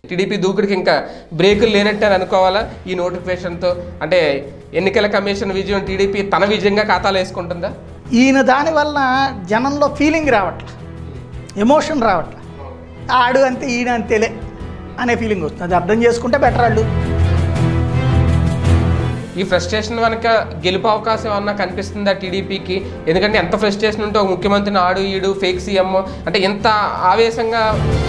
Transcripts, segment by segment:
TDP దూకుడికి ఇంకా బ్రేకులు లేనట్టు అని అనుకోవాలా ఈ నోటిఫికేషన్తో అంటే ఎన్నికల కమిషన్ విజయం టీడీపీ తన విజయంగా ఖాతాలు వేసుకుంటుందా ఈయన దానివల్ల జనంలో ఫీలింగ్ రావట్లే ఎమోషన్ రావట్లే ఆడు అంతే ఈయన అంతేలే అనే ఫీలింగ్ వస్తుంది అది అర్థం చేసుకుంటే బెటర్ వాళ్ళు ఈ ఫ్రస్ట్రేషన్ వెనక గెలుపు అవకాశం ఏమన్నా కనిపిస్తుందా టీడీపీకి ఎందుకంటే ఎంత ఫ్రస్ట్రేషన్ ఉంటే ఒక ముఖ్యమంత్రిని ఆడు ఈడు ఫేక్ సీఎం అంటే ఎంత ఆవేశంగా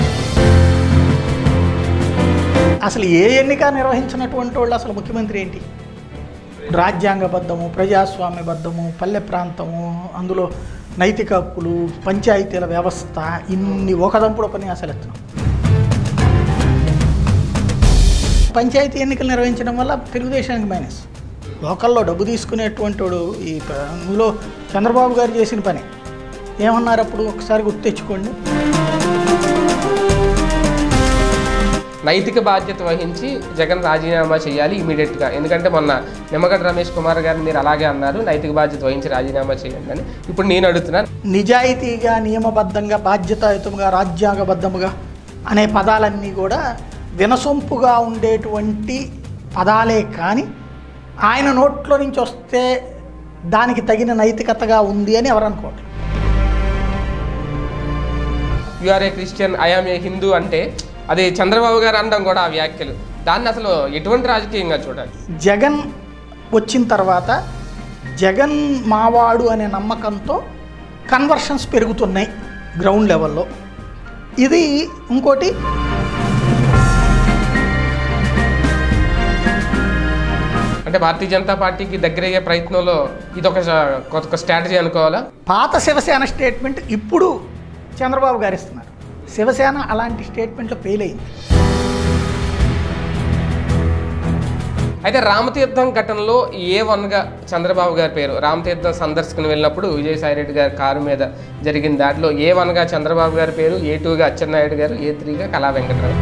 అసలు ఏ ఎన్నిక నిర్వహించినటువంటి వాళ్ళు అసలు ముఖ్యమంత్రి ఏంటి రాజ్యాంగబద్ధము ప్రజాస్వామ్యబద్ధము పల్లె ప్రాంతము అందులో నైతిక హక్కులు పంచాయతీల వ్యవస్థ ఇన్ని ఒకదంపుడు ఉపన్యాసాలు ఎత్తున్నాం పంచాయతీ ఎన్నికలు నిర్వహించడం వల్ల తెలుగుదేశానికి మైనస్ లోకల్లో డబ్బు తీసుకునేటువంటి వాడు ఈ ప- అందులో చంద్రబాబు గారు చేసిన పని ఏమన్నారు అప్పుడు ఒకసారి గుర్తు తెచ్చుకోండి నైతిక బాధ్యత వహించి జగన్ రాజీనామా చేయాలి ఇమీడియట్గా ఎందుకంటే మొన్న నిమ్మగడ్డ రమేష్ కుమార్ గారిని మీరు అలాగే అన్నారు నైతిక బాధ్యత వహించి రాజీనామా చేయండి అని ఇప్పుడు నేను అడుగుతున్నాను నిజాయితీగా నియమబద్ధంగా బాధ్యతాయుతంగా రాజ్యాంగబద్ధముగా అనే పదాలన్నీ కూడా వినసొంపుగా ఉండేటువంటి పదాలే కానీ ఆయన నోట్లో నుంచి వస్తే దానికి తగిన నైతికతగా ఉంది అని ఎవరు అనుకోవట్లేదు you are a Christian I am a Hindu అంటే అది చంద్రబాబు గారు అనడం కూడా ఆ వ్యాఖ్యలు దాన్ని అసలు ఎటువంటి రాజకీయంగా చూడాలి జగన్ వచ్చిన తర్వాత జగన్ మావాడు అనే నమ్మకంతో కన్వర్షన్స్ పెరుగుతున్నాయి గ్రౌండ్ లెవెల్లో ఇది ఇంకోటి అంటే భారతీయ జనతా పార్టీకి దగ్గరయ్యే ప్రయత్నంలో ఇది ఒక కొత్త స్ట్రాటజీ అనుకోవాలా పాత శివసేన స్టేట్మెంట్ ఇప్పుడు చంద్రబాబు గారు ఇస్తున్నారు శివసేన అలాంటి స్టేట్మెంట్లో ఫెయిల్ అయింది అయితే రామతీర్థం ఘటనలో ఏ వన్గా చంద్రబాబు గారి పేరు రామతీర్థం సందర్శకుని వెళ్ళినప్పుడు విజయసాయిరెడ్డి గారి కారు మీద జరిగిన దాంట్లో ఏ వన్గా చంద్రబాబు గారి పేరు ఏ టూగా అచ్చెన్నాయుడు గారు ఏ త్రీగా కళా వెంకటరావు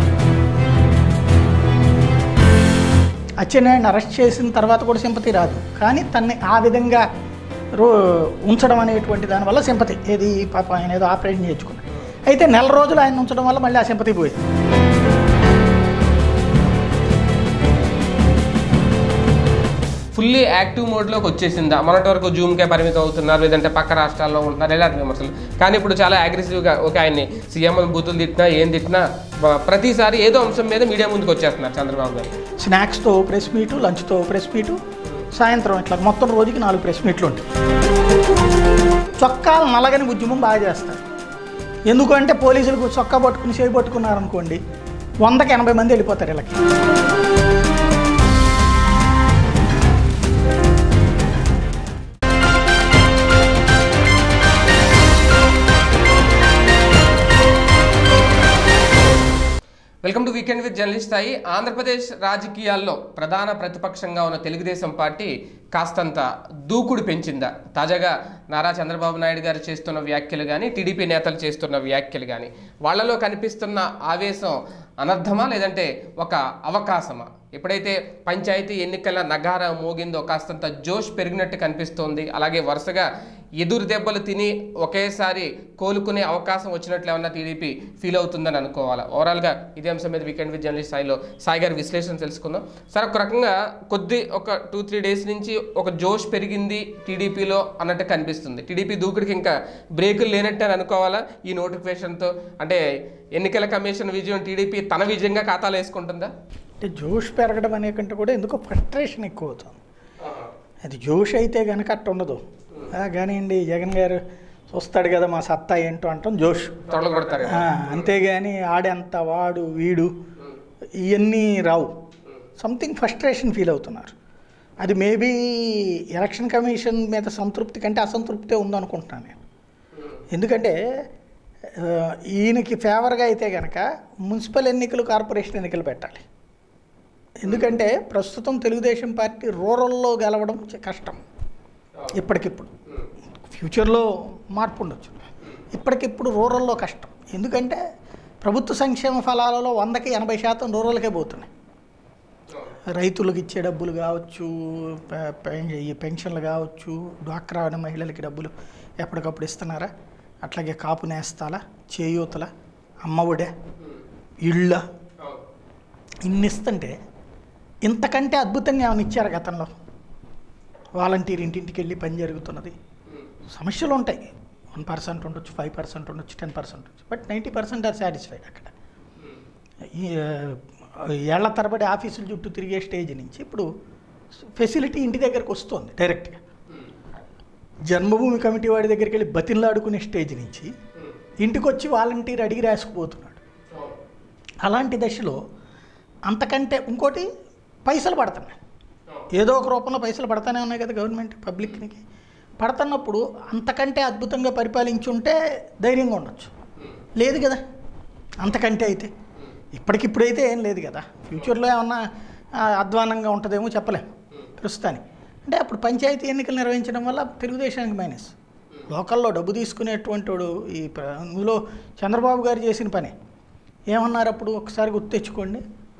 అచ్చెన్నాయుడిని అరెస్ట్ చేసిన తర్వాత కూడా సింపతి రాదు కానీ తన్ని ఆ విధంగా రో ఉంచడం అనేటువంటి దానివల్ల సింపతి ఏది పాప ఆయన ఏదో ఆపరేషన్ చేయించుకున్నాడు అయితే నెల రోజులు ఆయన ఉంచడం వల్ల మళ్ళీ ఆ సింపతి పోయింది ఫుల్లీ యాక్టివ్ మోడ్లోకి వచ్చేసిందా మొన్నటి వరకు జూమ్కే పరిమితం అవుతున్నారు లేదంటే పక్క రాష్ట్రాల్లో ఉంటున్నారు ఇలాంటి విమర్శలు కానీ ఇప్పుడు చాలా అగ్రెసివ్గా ఓకే ఆయన్ని సీఎం బూతులు తిట్టినా ఏం తిట్టినా బ- ప్రతిసారి ఏదో అంశం మీద మీడియా ముందుకు వచ్చేస్తున్నారు చంద్రబాబు గారు స్నాక్స్తో ప్రెస్ మీటు లంచ్తో ప్రెస్ మీటు సాయంత్రం ఇట్లా మొత్తం రోజుకి నాలుగు ప్రెస్ మీట్లు ఉంటాయి చొక్కాలు నలగని ఉద్యమం బాగా చేస్తారు ఎందుకంటే పోలీసులకు చొక్కా పట్టుకుని చేయి పట్టుకున్నారనుకోండి వందకి ఎనభై మంది వెళ్ళిపోతారు వీళ్ళకి welcome to weekend with journalist స్థాయి ఆంధ్రప్రదేశ్ రాజకీయాల్లో ప్రధాన ప్రతిపక్షంగా ఉన్న తెలుగుదేశం పార్టీ కాస్తంత దూకుడు పెంచిందా తాజాగా నారా చంద్రబాబు నాయుడు గారు చేస్తున్న వ్యాఖ్యలు కానీ టీడీపీ నేతలు చేస్తున్న వ్యాఖ్యలు కానీ వాళ్ళలో కనిపిస్తున్న ఆవేశం అనర్థమా లేదంటే ఒక అవకాశమా ఎప్పుడైతే పంచాయతీ ఎన్నికల నగార మోగిందో కాస్తంత జోష్ పెరిగినట్టు కనిపిస్తోంది అలాగే వరుసగా ఎదురు దెబ్బలు తిని ఒకేసారి కోలుకునే అవకాశం వచ్చినట్లు ఏమన్నా టీడీపీ ఫీల్ అవుతుందని అనుకోవాలా ఓవరాల్గా ఇదే అంశం మీద వీకెండ్ విత్ జర్నలిస్ట్ స్థాయిలో సాయి గారి విశ్లేషణ తెలుసుకుందాం సార్ ఒక రకంగా కొద్ది ఒక టూ త్రీ డేస్ నుంచి ఒక జోష్ పెరిగింది టీడీపీలో అన్నట్టు కనిపిస్తుంది టీడీపీ దూకుడికి ఇంకా బ్రేకులు లేనట్టు అని అనుకోవాలా ఈ నోటిఫికేషన్తో అంటే ఎన్నికల కమిషన్ విజయం టీడీపీ తన విజయంగా ఖాతాలు వేసుకుంటుందా అంటే జోష్ పెరగడం అనే కంటే కూడా ఎందుకో ఫ్రస్ట్రేషన్ ఎక్కువ అవుతుంది అది జోష్ అయితే కనుక అట్ట ఉండదు ఆ, కానివ్వండి జగన్ గారు చూస్తాడు కదా మా సత్తా ఏంటో అంటాం జోష్ తొడలు కొడతారు ఆ, అంతేగాని ఆడెంత వాడు వీడు ఇవన్నీ రావు సంథింగ్ ఫ్రస్ట్రేషన్ ఫీల్ అవుతున్నారు అది మేబీ ఎలక్షన్ కమిషన్ మీద సంతృప్తి కంటే అసంతృప్తే ఉందనుకుంటున్నాను నేను ఎందుకంటే ఆ, ఈయనకి ఫేవర్గా అయితే కనుక మున్సిపల్ ఎన్నికలు కార్పొరేషన్ ఎన్నికలు పెట్టాలి ఎందుకంటే ప్రస్తుతం తెలుగుదేశం పార్టీ రూరల్లో గెలవడం చ- కష్టం ఇప్పటికిప్పుడు ఫ్యూచర్లో మార్పు ఉండొచ్చు ఇప్పటికిప్పుడు రూరల్లో కష్టం ఎందుకంటే ప్రభుత్వ సంక్షేమ ఫలాలలో వందకి ఎనభై శాతం రూరల్కే పోతున్నాయి రైతులకు ఇచ్చే డబ్బులు కావచ్చు పె- పెన్- ఈ పెన్షన్లు కావచ్చు డ్వాక్రా మహిళలకి డబ్బులు ఎప్పటికప్పుడు ఇస్తున్నారా అట్లాగే కాపు నేస్తాల చేయూతల అమ్మఒడే ఇళ్ళ ఇన్ని ఇస్తుంటే ఇంతకంటే అద్భుతంగా ఏమైనా ఇచ్చారు గతంలో వాలంటీర్ ఇంటింటికి వెళ్ళి పని జరుగుతున్నది సమస్యలు ఉంటాయి వన్ పర్సెంట్ ఉండొచ్చు ఫైవ్ పర్సెంట్ ఉండొచ్చు టెన్ పర్సెంట్ ఉండొచ్చు but ninety percent are satisfied అక్కడ ఈ ఆ, ఏళ్ల తరబడి ఆఫీసుల చుట్టూ తిరిగే స్టేజ్ నుంచి ఇప్పుడు ఫెసిలిటీ ఇంటి దగ్గరకు వస్తుంది డైరెక్ట్గా జన్మభూమి కమిటీ వాడి దగ్గరికి వెళ్ళి బతిన్లాడుకునే స్టేజ్ నుంచి ఇంటికి వచ్చి వాలంటీర్ అడిగి రాసుకుపోతున్నాడు అలాంటి దశలో అంతకంటే ఇంకోటి పైసలు పడుతున్నాయి ఏదో ఒక రూపంలో పైసలు పడతానే ఉన్నాయి కదా గవర్నమెంట్ పబ్లిక్కి పడుతున్నప్పుడు అంతకంటే అద్భుతంగా పరిపాలించి ఉంటే ధైర్యంగా ఉండొచ్చు లేదు కదా అంతకంటే అయితే ఇప్పటికిప్పుడైతే ఏం లేదు కదా ఫ్యూచర్లో ఏమన్నా ఆ, అధ్వానంగా ఉంటుందేమో చెప్పలేము ప్రస్తుతానికి అంటే అప్పుడు పంచాయతీ ఎన్నికలు నిర్వహించడం వల్ల తెలుగుదేశానికి మైనస్ లోకల్లో డబ్బు తీసుకునేటువంటి వాడు ఈ ప్ర- ఇందులో చంద్రబాబు గారు చేసిన పని ఏమన్నారు అప్పుడు ఒకసారి గుర్తు తెచ్చుకోండి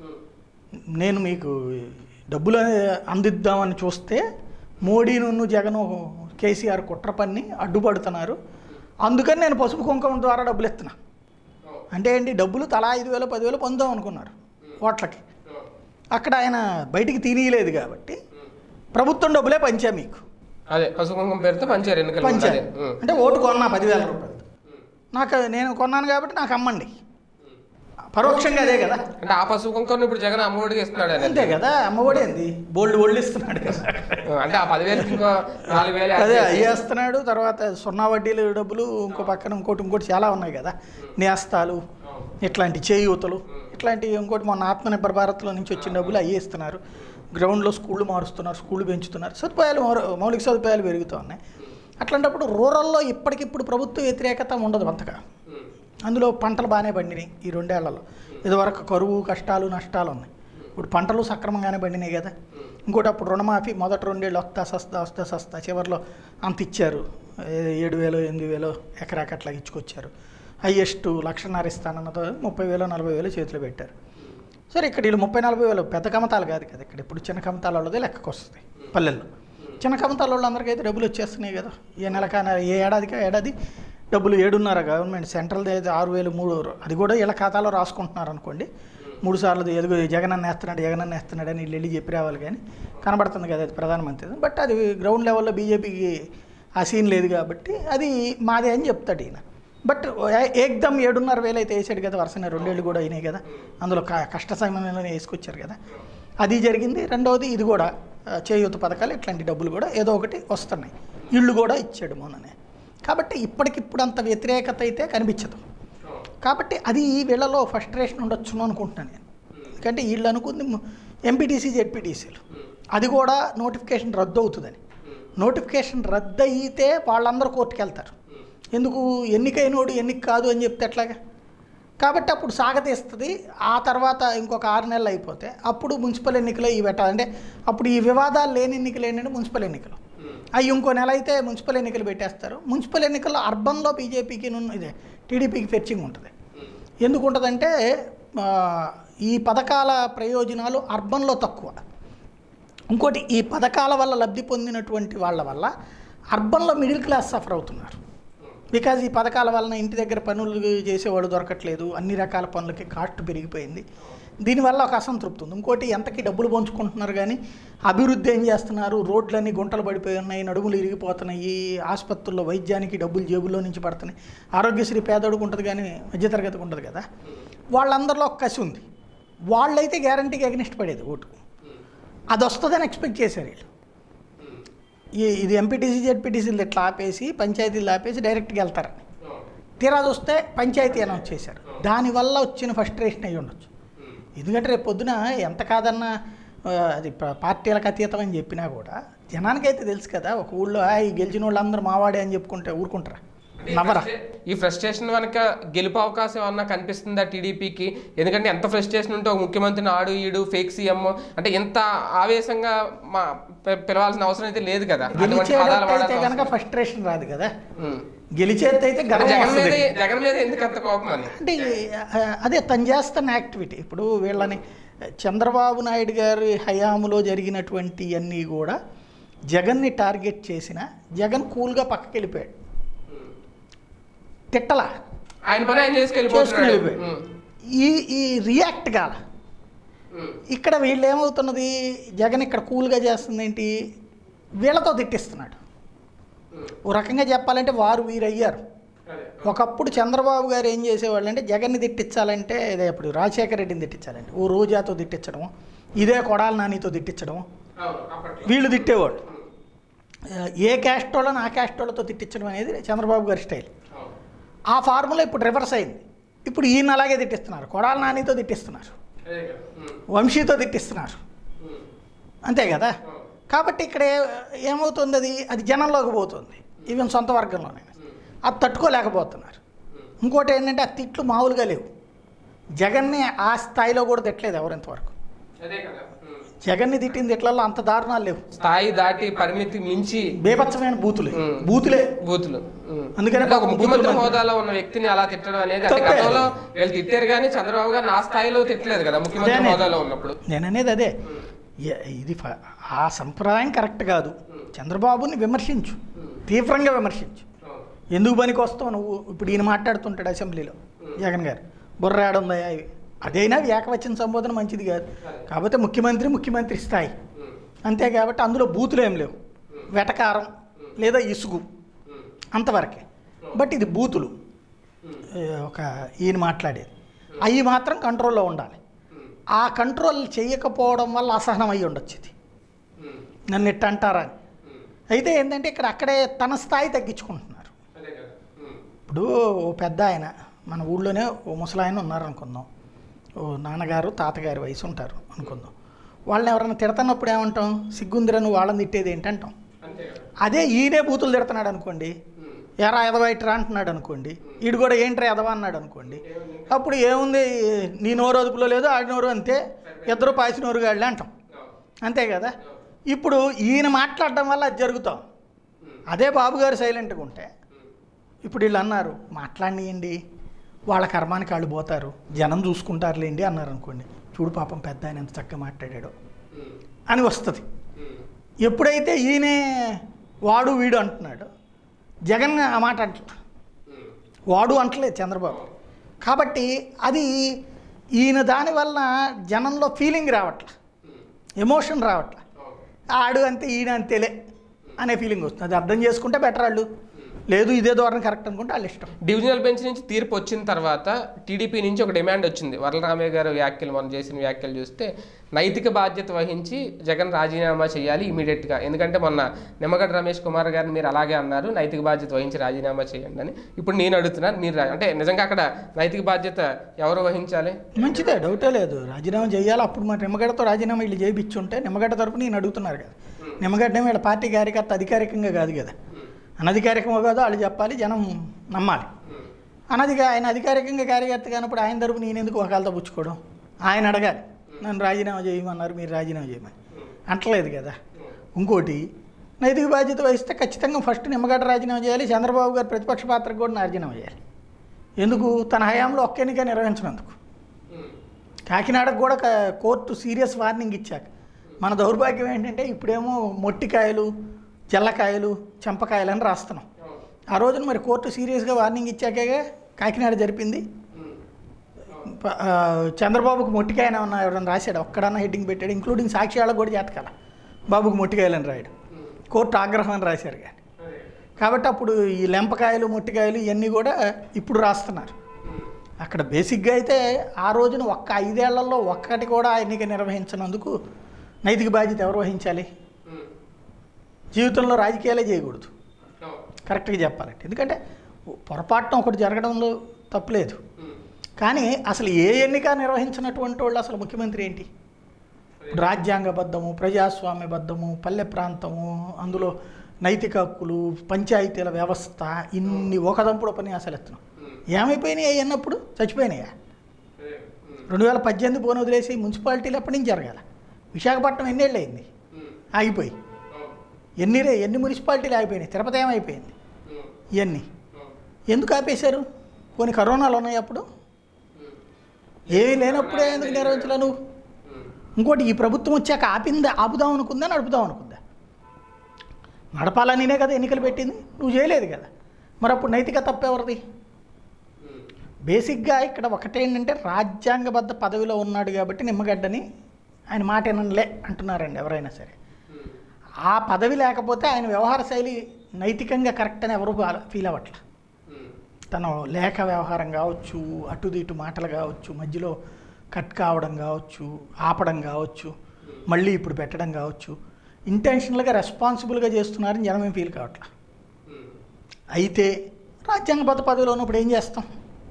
నేను మీకు డబ్బులు అందిద్దామని చూస్తే మోడీ నున్ను జగన్ కేసీఆర్ కుట్ర పన్ని అడ్డుపడుతున్నారు అందుకని నేను పసుపు కుంకుమ ద్వారా డబ్బులు ఇస్తున్నా అంటే ఏంటి డబ్బులు తలా ఐదు వేలు పదివేలు పొందాం అనుకున్నారు ఓట్లకి అక్కడ ఆయన బయటికి తినీయలేదు కాబట్టి ప్రభుత్వం డబ్బులే పంచా మీకు అదే పసుపు కుంకుమ పేరుతో పంచారు ఎన్నికలు పంచా అదే ఉమ్. అంటే ఓటు కొన్నా పదివేల రూపాయలు నాకు నేను కొన్నాను కాబట్టి నాకు అమ్మండి పరోక్షంగా అదే కదా అంటే ఆ పసుపు కుంకుమ ఇప్పుడు జగన్ అమ్మఒడికి ఇస్తున్నాడు అనేది అంతే కదా అమ్మఒడి ఏంది బోల్డ్ ఒళ్ళు ఇస్తున్నాడు కదా అంటే ఆ పదివేలకి ఇంకో నాలుగు వేలు యాడ్ అదే చేసి- అయ్యేస్తున్నాడు తర్వాత సున్నా వడ్డీలు డబ్బులు ఇంకో పక్కన ఇంకోటి ఇంకోటి చాలా ఉన్నాయి కదా నేస్తాలు ఇట్లాంటి చేయూతలు ఇట్లాంటి ఇంకోటి మొన్న ఆత్మనిర్భర్ భారత్లో నుంచి వచ్చిన డబ్బులు అయ్యే ఇస్తున్నారు గ్రౌండ్లో స్కూళ్ళు మారుస్తున్నారు స్కూళ్ళు పెంచుతున్నారు సదుపాయాలు మౌర- మౌలిక సదుపాయాలు పెరుగుతూ ఉన్నాయి అట్లాంటప్పుడు రూరల్లో ఇప్పటికిప్పుడు ప్రభుత్వ వ్యతిరేకత ఉండదు అంతగా ఉమ్. అందులో పంటలు బాగానే పండినాయి ఈ రెండేళ్లలో ఇదివరకు కరువు కష్టాలు నష్టాలు ఉన్నాయి ఇప్పుడు పంటలు సక్రమంగానే పండినాయి కదా ఇంకోటి అప్పుడు రుణమాఫీ మొదటి రెండేళ్ళు వస్తా సస్తా వస్తా సస్తా చివరిలో అంత ఇచ్చారు ఏ- ఏడు వేలు ఎనిమిది వేలు ఎకరాకి అట్లా ఇచ్చుకొచ్చారు హయ్యెస్ట్ లక్షన్నర ఇస్తానన్నదో ముప్పై వేలు నలభై వేలు చేతిలో పెట్టారు సరే ఇక్కడ వీళ్ళు ముప్పై నలభై వేలు పెద్ద కమతాలు కాదు కదా ఇక్కడ ఇప్పుడు చిన్న కమతాల వాళ్ళదే లెక్కకు వస్తుంది పల్లెల్లో చిన్న కమతాల వాళ్ళందరికీ అయితే డబ్బులు వచ్చేస్తున్నాయి కదా ఏ నెలకా ఏ ఏడాదికి ఏడాది డబ్బులు ఏడున్నర గవర్నమెంట్ సెంట్రల్ అయితే ఆరు వేలు మూడు అది కూడా వీళ్ళ ఖాతాలో రాసుకుంటున్నారు అనుకోండి మూడు సార్లు ఎదుగు జగన్ అన్న వేస్తున్నాడు జగన్ అన్న వేస్తున్నాడు అని వీళ్ళు వెళ్ళి చెప్పి రావాలి కానీ కనబడుతుంది కదా అది ప్రధానమంత్రి బట్ అది గ్రౌండ్ లెవెల్లో బీజేపీకి ఆ సీన్ లేదు కాబట్టి అది మాదే అని చెప్తాడు ఈయన బట్ ఏ- ఏకదమ్ ఏడున్నర వేలు అయితే వేసాడు కదా వరుసనే రెండేళ్ళు కూడా అయినాయి కదా అందులో క- కష్ట సమయంలోనే వేసుకొచ్చారు కదా అది జరిగింది రెండవది ఇది కూడా ఆ, చేయూత పథకాలు ఇట్లాంటి డబ్బులు కూడా ఏదో ఒకటి వస్తున్నాయి ఇళ్ళు కూడా ఇచ్చాడు మొన్ననే కాబట్టి ఇప్పటికిప్పుడు అంత వ్యతిరేకత అయితే కనిపించదు కాబట్టి అది వీళ్ళలో ఫస్ట్రేషన్ ఉండొచ్చును అనుకుంటున్నాను నేను ఎందుకంటే వీళ్ళు అనుకుంది ఎంపీటీసీ జెడ్పీటీసీలు అది కూడా నోటిఫికేషన్ రద్దు అవుతుందని నోటిఫికేషన్ రద్దు అయితే వాళ్ళందరూ కోర్టుకు వెళ్తారు ఎందుకు ఎన్నికైనోడు ఎన్నిక కాదు అని చెప్తే ఎట్లాగా కాబట్టి అప్పుడు సాగతీస్తుంది ఆ తర్వాత ఇంకొక ఆరు నెలలు అయిపోతే అప్పుడు మున్సిపల్ ఎన్నికలు ఇవి పెట్టాలి అంటే అప్పుడు ఈ వివాదాలు లేని ఎన్నికలు ఏంటంటే మున్సిపల్ ఎన్నికలు అవి ఇంకో నెల అయితే మున్సిపల్ ఎన్నికలు పెట్టేస్తారు మున్సిపల్ ఎన్నికల్లో అర్బన్లో బీజేపీకి ఇదే టీడీపీకి ఫెర్చింగ్ ఉంటుంది ఎందుకు ఉంటుందంటే ఆ, ఈ పథకాల ప్రయోజనాలు అర్బన్లో తక్కువ ఇంకోటి ఈ పథకాల వల్ల లబ్ధి పొందినటువంటి వాళ్ళ వల్ల అర్బన్లో మిడిల్ క్లాస్ సఫర్ అవుతున్నారు బికాజ్ ఈ పథకాల వలన ఇంటి దగ్గర పనులు చేసేవాళ్ళు దొరకట్లేదు అన్ని రకాల పనులకి కాస్ట్ పెరిగిపోయింది దీనివల్ల ఒక అసంతృప్తి ఉంది ఇంకోటి ఎంతకి డబ్బులు పంచుకుంటున్నారు కానీ అభివృద్ధి ఏం చేస్తున్నారు రోడ్లన్నీ గుంటలు పడిపోయి ఉన్నాయి నడుములు ఇరిగిపోతున్నాయి ఆసుపత్రుల్లో వైద్యానికి డబ్బులు జేబుల్లో నుంచి పడుతున్నాయి ఆరోగ్యశ్రీ పేదోడికి ఉంటుంది కానీ మధ్యతరగతికి ఉంటుంది కదా వాళ్ళందరిలో ఒక కసి ఉంది వాళ్ళైతే గ్యారంటీకి అగ్నిస్ట్ పడేది ఓటు అది వస్తుందని ఎక్స్పెక్ట్ చేశారు వీళ్ళు ఈ ఇది ఎంపీటీసీ జెడ్పీటీసీలు ఇట్లా ఆపేసి పంచాయతీలు ఆపేసి డైరెక్ట్గా వెళ్తారని తీరా చూస్తే పంచాయతీ అనౌన్స్ చేశారు దానివల్ల వచ్చిన ఫస్ట్రేషన్ అయ్యి ఉండొచ్చు ఎందుకంటే రేపు పొద్దున ఎంత కాదన్నా ఆ, అది ప- పార్టీలకు అతీతం అని చెప్పినా కూడా జనానికైతే తెలుసు కదా ఒక ఊళ్ళో "ఆ, ఈ గెలిచిన వాళ్ళందరూ మావాడే అని చెప్పుకుంటే ఊరుకుంటారా నవ్వరా ఈ ఫ్రస్ట్రేషన్ వెనక గెలుపు అవకాశం ఏమన్నా కనిపిస్తుందా టీడీపీకి ఎందుకంటే ఎంత ఫ్రస్ట్రేషన్ ఉంటే ఒక ముఖ్యమంత్రిని ఆడు ఈడు ఫేక్ సీఎం అంటే ఎంత ఆవేశంగా మా పి- పిలవాల్సిన అవసరం అయితే లేదు కదా అటువంటి పదాలు గెలిచేటైతే వాడాల్సిన కనుక ఫస్ట్రేషన్ రాదు కదా అవసరం- ఉమ్. గెలిచేది అయితే అంటే గర్వం జగన్ మీద వస్తుంది జగన్ మీద ఎందుకు అంత కోపం అని అంటే ఆ, అదే తను చేస్తున్న యాక్టివిటీ ఇప్పుడు వీళ్ళని చంద్రబాబు నాయుడు గారి హయాంలో జరిగినటువంటి అన్నీ కూడా జగన్ని టార్గెట్ చేసిన జగన్ కూల్గా పక్కకి వెళ్ళిపోయాడు తిట్టలా ఆయన పని ఆయన చేసుకుని చేసుకెళ్ళిపోతున్నాడు వెళ్ళిపోయాడు ఉమ్. ఈ ఈ రియాక్ట్ కాల ఇక్కడ వీళ్ళు ఏమవుతున్నది జగన్ ఇక్కడ కూల్గా చేస్తుంది ఏంటి వీళ్ళతో తిట్టిస్తున్నాడు ఓ రకంగా చెప్పాలంటే వారు వీరు అయ్యారు ఒకప్పుడు చంద్రబాబు గారు ఏం చేసేవాళ్ళు అంటే జగన్ని తిట్టించాలంటే ఇదే ఇప్పుడు రాజశేఖర రెడ్డిని తిట్టించాలంటే ఓ రోజాతో తిట్టించడం ఇదే కొడాల నానితో తిట్టించడం వీళ్ళు తిట్టేవాళ్ళు ఆ, ఏ క్యాస్ట్ వాళ్ళని ఆ క్యాస్ట్ వాళ్ళతో తిట్టించడం అనేది చంద్రబాబు గారి స్టైల్ ఆ ఫార్ములా ఇప్పుడు రివర్స్ అయింది ఇప్పుడు ఈయన అలాగే తిట్టిస్తున్నారు కొడాల నానితో తిట్టిస్తున్నారు వంశీతో తిట్టిస్తున్నారు అంతే కదా కాబట్టి ఇక్కడ ఏ- ఏమవుతుంది అది అది జనంలోకి పోతుంది ఈవెన్ సొంత వర్గంలోనే అది తట్టుకోలేకపోతున్నారు ఇంకోటి ఏంటంటే ఆ తిట్లు మామూలుగా లేవు జగన్ని ఆ స్థాయిలో కూడా తిట్టలేదు ఎవరింతవరకు జగన్ని తిట్టిన తిట్లలో అంత దారుణాలు లేవు స్థాయి దాటి పరిమితి మించి బేభత్సమైన బూతులే ఉమ్. బూతులే బూతులు ఉమ్. అందుకనే అంటే ఒక పాపం ముఖ్యమంత్రి బూతులు హోదాలో ఉన్న వ్యక్తిని అలా తిట్టడం అనేది అంటే తప్పే. గతంలో వీళ్ళు తిట్టారు కానీ చంద్రబాబు గారు నా స్థాయిలో తిట్టలేదు కదా ముఖ్యమంత్రి అదే. హోదాలో ఉన్నప్పుడు నేను అనేది అదే ఏ- ఇది ఫ- ఆ సంప్రదాయం కరెక్ట్ కాదు చంద్రబాబుని విమర్శించు తీవ్రంగా విమర్శించు ఎందుకు పనికి వస్తావు నువ్వు ఇప్పుడు ఈయన మాట్లాడుతుంటాడు అసెంబ్లీలో జగన్ గారు బుర్రాడుందా ఇవి అదైనా ఏకవచన సంబోధన మంచిది కాదు కాకపోతే ముఖ్యమంత్రి ముఖ్యమంత్రి స్థాయి అంతే కాబట్టి అందులో బూతులు ఏం లేవు వెటకారం లేదా ఇసుగు అంతవరకే బట్ ఇది బూతులు ఏ, ఒక ఈయన మాట్లాడేది అవి మాత్రం కంట్రోల్లో ఉండాలి ఆ కంట్రోల్ చేయకపోవడం వల్ల అసహనం అయ్యి ఉండొచ్చు ఇది నన్ను ఇట్ట అంటారా అని అయితే ఏంటంటే ఇక్కడ అక్కడే తన స్థాయి తగ్గించుకుంటున్నారు ఇప్పుడు ఓ పెద్ద ఆయన మన ఊళ్ళోనే ఓ ముసలాయన ఉన్నారు అనుకుందాం ఓ నాన్నగారు తాతగారి వయసు ఉంటారు అనుకుందాం వాళ్ళని ఎవరైనా తిడుతున్నప్పుడు ఏమంటాం సిగ్గుందిరా నువ్వు వాళ్ళని తిట్టేది ఏంటంటాం అదే ఈయనే బూతులు తిడుతున్నాడు అనుకోండి ఎరా ఎదవ ఇట్రా అంటున్నాడు అనుకోండి ఈడు కూడా ఏంట్రా ఎదవ అన్నాడు అనుకోండి అప్పుడు ఏముంది నీ నోరు అదుపులో లేదు ఆడి నోరు అంతే ఇద్దరు పాసి నోరు గాళ్ళే అంటాం అంతే కదా ఇప్పుడు ఈయన మాట్లాడడం వల్ల అది జరుగుతాం అదే బాబు గారు సైలెంట్గా ఉంటే ఇప్పుడు వీళ్ళు అన్నారు మాట్లాడియండి వాళ్ళ కర్మానికి వాళ్ళు పోతారు జనం చూసుకుంటారులేండి అన్నారు అనుకోండి చూడు పాపం పెద్ద ఆయన ఎంత చక్కగా మాట్లాడాడో అని వస్తుంది ఎప్పుడైతే ఈయనే వాడు వీడు అంటున్నాడు జగన్ ఆ మాట అంటలే వాడు అంటలేదు చంద్రబాబు కాబట్టి అది ఈయన దానివల్ల జనంలో ఫీలింగ్ రావట్లే ఎమోషన్ రావట్లే ఆడు అంతే ఈయన అంతేలే అనే ఫీలింగ్ వస్తుంది అది అర్థం చేసుకుంటే బెటర్ వాళ్ళు లేదు ఇదే ధోరణి కరెక్ట్ అనుకుంటే వాళ్ళు ఇష్టం డివిజనల్ బెంచ్ నుంచి తీర్పు వచ్చిన తర్వాత టీడీపీ నుంచి ఒక డిమాండ్ వచ్చింది వరలరామయ్య గారు వ్యాఖ్యలు మనం చేసిన వ్యాఖ్యలు చూస్తే నైతిక బాధ్యత వహించి జగన్ రాజీనామా చేయాలి ఇమీడియట్గా ఎందుకంటే మొన్న నిమ్మగడ్డ రమేష్ కుమార్ గారిని మీరు అలాగే అన్నారు నైతిక బాధ్యత వహించి రాజీనామా చేయండి అని ఇప్పుడు నేను అడుగుతున్నాను మీరు రా- అంటే నిజంగా అక్కడ నైతిక బాధ్యత ఎవరు వహించాలి మంచిదే డౌటే లేదు రాజీనామా చేయాలి అప్పుడు మరి నిమ్మగడ్డతో రాజీనామా వీళ్ళు చేయించుంటే నిమ్మగడ్డ తరపున నేను అడుగుతున్నారు కదా నిమ్మగడ్డ వీళ్ళ పార్టీ కార్యకర్త అధికారికంగా కాదు కదా అనధికారికంగా కాదు వాళ్ళు చెప్పాలి జనం నమ్మాలి అనధిక ఆయన అధికారికంగా కార్యకర్త కానప్పుడు ఆయన తరపు నేను ఎందుకు ఒకళ్ళతో పుచ్చుకోవడం ఆయన అడగాలి నన్ను రాజీనామా చేయమన్నారు మీరు రాజీనామా చేయమని అంటలేదు కదా ఇంకోటి నైతిక బాధ్యత వహిస్తే ఖచ్చితంగా ఫస్ట్ నిమ్మగడ్డ రాజీనామా చేయాలి చంద్రబాబు గారు ప్రతిపక్ష పాత్రకు కూడా రాజీనామా చేయాలి ఎందుకు తన హయాంలో ఒక్క ఎన్నిక నిర్వహించినందుకు కాకినాడకు కూడా క- కోర్టు సీరియస్ వార్నింగ్ ఇచ్చాక మన దౌర్భాగ్యం ఏంటంటే ఇప్పుడేమో మొట్టికాయలు జల్లకాయలు చెంపకాయలు అని రాస్తున్నాం ఆ రోజున మరి కోర్టు సీరియస్గా వార్నింగ్ ఇచ్చాకే కాకినాడ జరిపింది ప- ఆ, చంద్రబాబుకు మొట్టికాయన ఉన్న ఎవరైనా రాశాడు ఒక్కడన్నా హెడ్డింగ్ పెట్టాడు ఇంక్లూడింగ్ సాక్షి వాళ్ళకు కూడా చేతకాల బాబుకు మొట్టికాయలని రాయడు కోర్టు ఆగ్రహం అని రాశారు కానీ కాబట్టి అప్పుడు ఈ లెంపకాయలు మొట్టికాయలు ఇవన్నీ కూడా ఇప్పుడు రాస్తున్నారు అక్కడ బేసిక్గా అయితే ఆ రోజున ఒక్క ఐదేళ్లలో ఒక్కటి కూడా ఎన్నిక నిర్వహించినందుకు నైతిక బాధ్యత ఎవరు వహించాలి జీవితంలో రాజకీయాలే చేయకూడదు కరెక్ట్గా చెప్పాలంటే ఎందుకంటే పొరపాటున ఒకటి జరగడంలో తప్పులేదు కానీ అసలు ఏ ఎన్నిక నిర్వహించినటువంటి వాళ్ళు అసలు ముఖ్యమంత్రి ఏంటి ఇప్పుడు రాజ్యాంగబద్ధము ప్రజాస్వామ్యబద్ధము పల్లె ప్రాంతము అందులో నైతిక హక్కులు పంచాయతీల వ్యవస్థ ఇన్ని ఒకదంపుడు ఉపన్యాసాలు ఎత్తున్నాం ఏమైపోయినాయి అన్నప్పుడు చచ్చిపోయినాయా రెండు వేల పద్దెనిమిది పోను వదిలేసి మున్సిపాలిటీలు ఎప్పటి నుంచి జరగాల విశాఖపట్నం ఎన్నేళ్ళు అయింది ఆగిపోయి ఎన్ని రే ఎన్ని మున్సిపాలిటీలు ఆగిపోయినాయి తిరుపతి ఏమైపోయింది ఇవన్నీ ఎందుకు ఆపేశారు పోనీ కరోనాలు ఉన్నాయి అప్పుడు ఏమీ లేనప్పుడే ఎందుకు నిర్వహించలే నువ్వు ఇంకోటి ఈ ప్రభుత్వం వచ్చాక ఆపిందా ఆపుదాం అనుకుందా నడుపుదాం అనుకుందా నడపాలనినే కదా ఎన్నికలు పెట్టింది నువ్వు చేయలేదు కదా మరి అప్పుడు నైతిక తప్పు ఎవరిది బేసిక్గా ఇక్కడ ఒకటేంటంటే రాజ్యాంగబద్ధ పదవిలో ఉన్నాడు కాబట్టి నిమ్మగడ్డని ఆయన మాట వినలే అంటున్నారండి ఎవరైనా సరే ఆ పదవి లేకపోతే ఆయన వ్యవహార శైలి నైతికంగా కరెక్ట్ అని ఎవరు ఫీల్ అవ్వట్ల తను లేఖ వ్యవహారం కావచ్చు అటు ఇటు మాటలు కావచ్చు మధ్యలో కట్ కావడం కావచ్చు ఆపడం కావచ్చు మళ్ళీ ఇప్పుడు పెట్టడం కావచ్చు ఇంటెన్షనల్గా రెస్పాన్సిబుల్గా చేస్తున్నారని జనం ఏం ఫీల్ కావట్లా అయితే రాజ్యాంగబద్ధ పదవిలో ఉన్నప్పుడు ఏం చేస్తాం